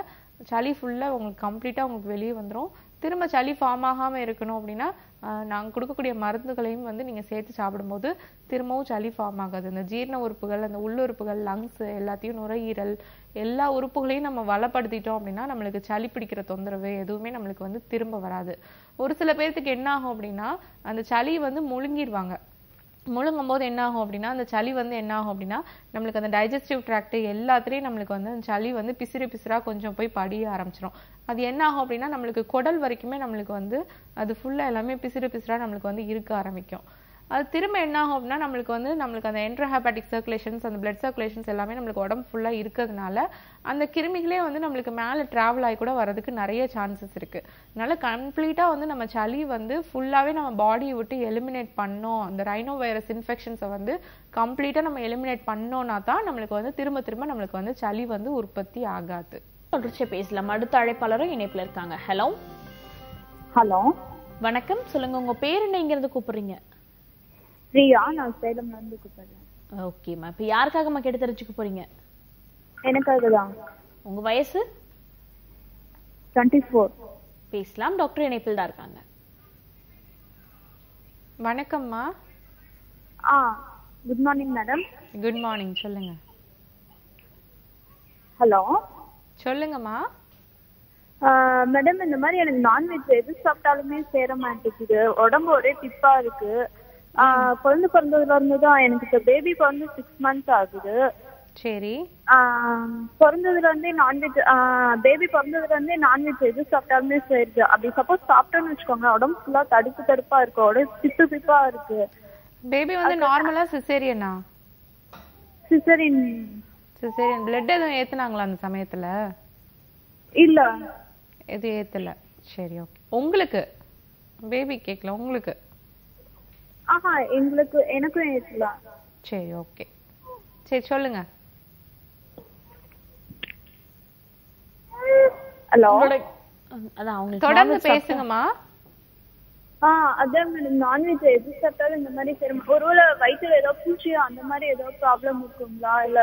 சளி ஃபுல்லாக உங்களுக்கு கம்ப்ளீட்டாக உங்களுக்கு வெளியே வந்துடும் திரும்ப சளி ஃபார்ம் ஆகாமல் இருக்கணும் அப்படின்னா நாங்கள் கொடுக்கக்கூடிய மருந்துகளையும் வந்து நீங்கள் சேர்த்து சாப்பிடும்போது திரும்பவும் சளி ஃபார்ம் ஆகாது இந்த ஜீரண உறுப்புகள் அந்த உள்ளுறுப்புகள் லங்ஸ் எல்லாத்தையும் நுரையீரல் எல்லா உறுப்புகளையும் நம்ம வளப்படுத்திட்டோம் அப்படின்னா நம்மளுக்கு சளி பிடிக்கிற தொந்தரவு எதுவுமே நம்மளுக்கு வந்து திரும்ப வராது ஒரு சில பேர்த்துக்கு என்ன ஆகும் அப்படின்னா அந்த சளி வந்து முழுங்கிடுவாங்க முழுங்கும் போது என்ன ஆகும் அப்படின்னா அந்த சளி வந்து என்ன ஆகும் அப்படின்னா நம்மளுக்கு அந்த டைஜஸ்டிவ் ட்ராக்ட் எல்லாத்துலேயும் நம்மளுக்கு வந்து அந்த சளி வந்து பிசிறு பிசிறா கொஞ்சம் போய் படிய ஆரம்பிச்சிடும் அது என்ன ஆகும் அப்படின்னா நம்மளுக்கு குடல் வரைக்குமே நம்மளுக்கு வந்து அது ஃபுல்லா எல்லாமே பிசிறு பிசிறா நம்மளுக்கு வந்து இருக்க ஆரம்பிக்கும் அது திரும்ப என்ன ஆகும் அப்படின்னா நம்மளுக்கு வந்து நம்மளுக்கு அந்த என்ட்ரோஹேபாட்டிக் சர்க்குலேஷன்ஸ் அந்த பிளட் சர்க்குலேஷன்ஸ் எல்லாமே நம்மளுக்கு உடம்பு ஃபுல்லா இருக்கிறதுனால அந்த கிருமிகளே வந்து நம்மளுக்கு மேலே டிராவல் ஆகி கூட வரதுக்கு நிறைய சான்சஸ் இருக்கு அதனால கம்ப்ளீட்டா வந்து நம்ம சளி வந்து ஃபுல்லாவே நம்ம பாடியை விட்டு எலிமினேட் பண்ணோம் அந்த ரைனோ வைரஸ் இன்ஃபெக்ஷன்ஸை வந்து கம்ப்ளீட்டா நம்ம எலிமினேட் பண்ணோம்னா தான் நம்மளுக்கு வந்து திரும்ப திரும்ப நம்மளுக்கு வந்து சளி வந்து உற்பத்தி ஆகாது தொடர்ச்சியா பேசலாம் அடுத்த அழைப்பாளரும் இணைப்புல இருக்காங்க ஹலோ ஹலோ வணக்கம் சொல்லுங்க உங்க பேர் என்னங்கிறது கூப்பிடுறீங்க பிரியா நான் சேலம்ல இருந்து கூப்பிடுறேன் ஓகேம்மா இப்போ யாருக்காகம்மா கேட்டு தெரிஞ்சுக்க போறீங்க எனக்காக தான் உங்க வயசு டுவெண்ட்டி ஃபோர் பேசலாம் டாக்டர் இணைப்பில் தான் இருக்காங்க வணக்கம்மா ஆ good morning madam good morning சொல்லுங்க ஹலோ சொல்லுங்கம்மா மேடம் இந்த மாதிரி எனக்கு நான்வெஜ் எது சாப்பிட்டாலுமே சேர மாட்டேங்குது உடம்பு ஒரே டிப்பா இருக்கு ஆ, குழந்தை பிறந்ததுல இருந்து தான் எனக்கு இப்போ பேபி பிறந்து சிக்ஸ் மந்த்ஸ் ஆகுது சரி ஆ, பிறந்ததுல இருந்தே நான்வெஜ் பேபி பிறந்ததுல இருந்தே நான்வெஜ் எது சாப்பிட்டாலுமே சேருது அப்படி சப்போஸ் சாப்பிட்டோம்னு வச்சுக்கோங்க உடம்பு ஃபுல்லா தடுப்பு தடுப்பா இருக்கு உடம்பு பிப்பு பிப்பா இருக்கு பேபி வந்து நார்மலா சிசேரியனா சிசரின் சிசேரியன் பிளட் எதுவும் ஏத்துனாங்களா அந்த சமயத்துல இல்ல எதுவும் ஏத்தல சரி ஓகே உங்களுக்கு பேபி கேட்கல உங்களுக்கு ஆஹா எங்களுக்கு எனக்கும் ஏத்துல சரி ஓகே சரி சொல்லுங்க ஹலோ அதான் அவங்களுக்கு தொடர்ந்து non-veg சாப்பிட்டா- பேசுங்கம்மா ஆ அதான் மேடம் நான்வெஜ் எது சாப்பிட்டாலும் இந்த மாதிரி சேரும் ஒருவேளை வயிற்றுல ஏதோ பூச்சி அந்த மாதிரி ஏதோ ப்ராப்ளம் இருக்குங்களா இல்ல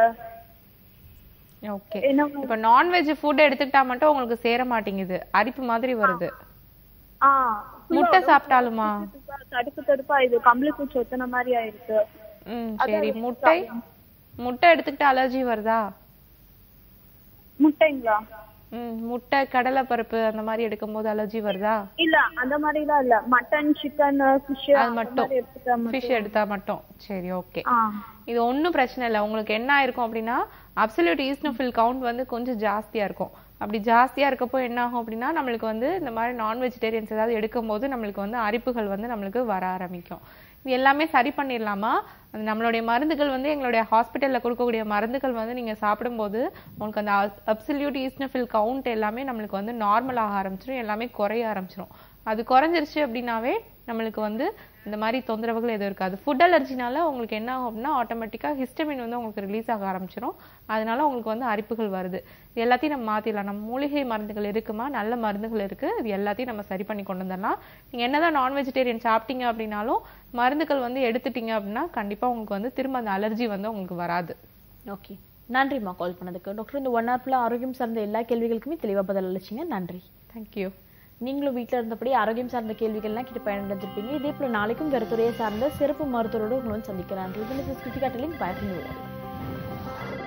ஓகே என்ன இப்ப நான்வெஜ் ஃபுட் எடுத்துக்கிட்டா மட்டும் உங்களுக்கு சேர மாட்டேங்குது அரிப்பு மாதிரி வருது ஆ முட்டை சாப்பிட்டாலுமா தடுப்பு தடுப்பா இது கம்பளி பூச்சி ஒத்தன மாதிரி ஆயிருக்கு ம் அதான் சரி அது முட்டை முட்டை எடுத்துக்கிட்டு அலர்ஜி வருதா முட்டைங்களா ம் முட்டை கடலை பருப்பு அந்த மாதிரி எடுக்கும்போது அலர்ஜி வருதா இல்ல அந்த மாதிரி எல்லாம் இல்ல மட்டன் சிக்கன் ஃபிஷ் அது மட்டும் எடுத்துட்டா ஃபிஷ் எடுத்தா மட்டும் சரி ஓகே ஆ இது ஒண்ணும் பிரச்சனை இல்லை உங்களுக்கு என்ன ஆயிருக்கும் அப்படின்னா அப்சல்யூட் ஈஸ்னோஃபில் கவுண்ட் வந்து கொஞ்சம் ஜாஸ்தியா இருக்கும் அப்படி ஜாஸ்தியா இருக்கப்போ என்ன ஆகும் அப்படின்னா நம்மளுக்கு வந்து இந்த மாதிரி நான் வெஜிடேரியன்ஸ் ஏதாவது எடுக்கும்போது நம்மளுக்கு வந்து அரிப்புகள் வந்து நம்மளுக்கு வர ஆரம்பிக்கும் இது எல்லாமே சரி பண்ணிடலாமா அது நம்மளுடைய மருந்துகள் வந்து எங்களுடைய ஹாஸ்பிட்டல்ல கொடுக்கக்கூடிய மருந்துகள் வந்து நீங்க சாப்பிடும்போது உங்களுக்கு அந்த அப்சல்யூட் ஈஸ்னோஃபில் கவுண்ட் எல்லாமே நம்மளுக்கு வந்து நார்மல் ஆக ஆரம்பிச்சிடும் எல்லாமே குறைய ஆரம்பிச்சிடும் அது குறைஞ்சிருச்சு அப்படின்னாவே நம்மளுக்கு வந்து இந்த மாதிரி தொந்தரவுகள் எதுவும் இருக்காது ஃபுட் அலர்ஜினால உங்களுக்கு என்ன ஆகும் அப்படின்னா ஆட்டோமேட்டிக்காக ஹிஸ்டமின் வந்து உங்களுக்கு ரிலீஸ் ஆக ஆரம்பிச்சிடும் அதனால உங்களுக்கு வந்து அரிப்புகள் வருது இது எல்லாத்தையும் நம்ம மாத்திடலாம் நம்ம மூலிகை மருந்துகள் இருக்குமா நல்ல மருந்துகள் இருக்கு இது எல்லாத்தையும் நம்ம சரி பண்ணி கொண்டு வந்துடலாம் நீங்க என்னதான் நான் வெஜிடேரியன் சாப்பிட்டீங்க அப்படின்னாலும் மருந்துகள் வந்து எடுத்துட்டீங்க அப்படின்னா கண்டிப்பா உங்களுக்கு வந்து திரும்ப அந்த அலர்ஜி வந்து உங்களுக்கு வராது ஓகே நன்றிம்மா கால் பண்ணதுக்கு டாக்டர் இந்த ஒன் ஹவர்ல ஆரோக்கியம் சார்ந்த எல்லா கேள்விகளுக்குமே தெளிவா பதில் அளிச்சிங்க நன்றி தேங்க்யூ நீங்களும் வீட்ல இருந்தபடி ஆரோக்கியம் சார்ந்த கேள்விகள்லாம் கிட்ட பயனடைஞ்சிருப்பீங்க இதே போல நாளைக்கும் வேறு துறையை சார்ந்த சிறப்பு மருத்துவரோடு உங்களை வந்து சந்திக்கிறாங்க இது கிருத்திகா டெலிங் பயப்பட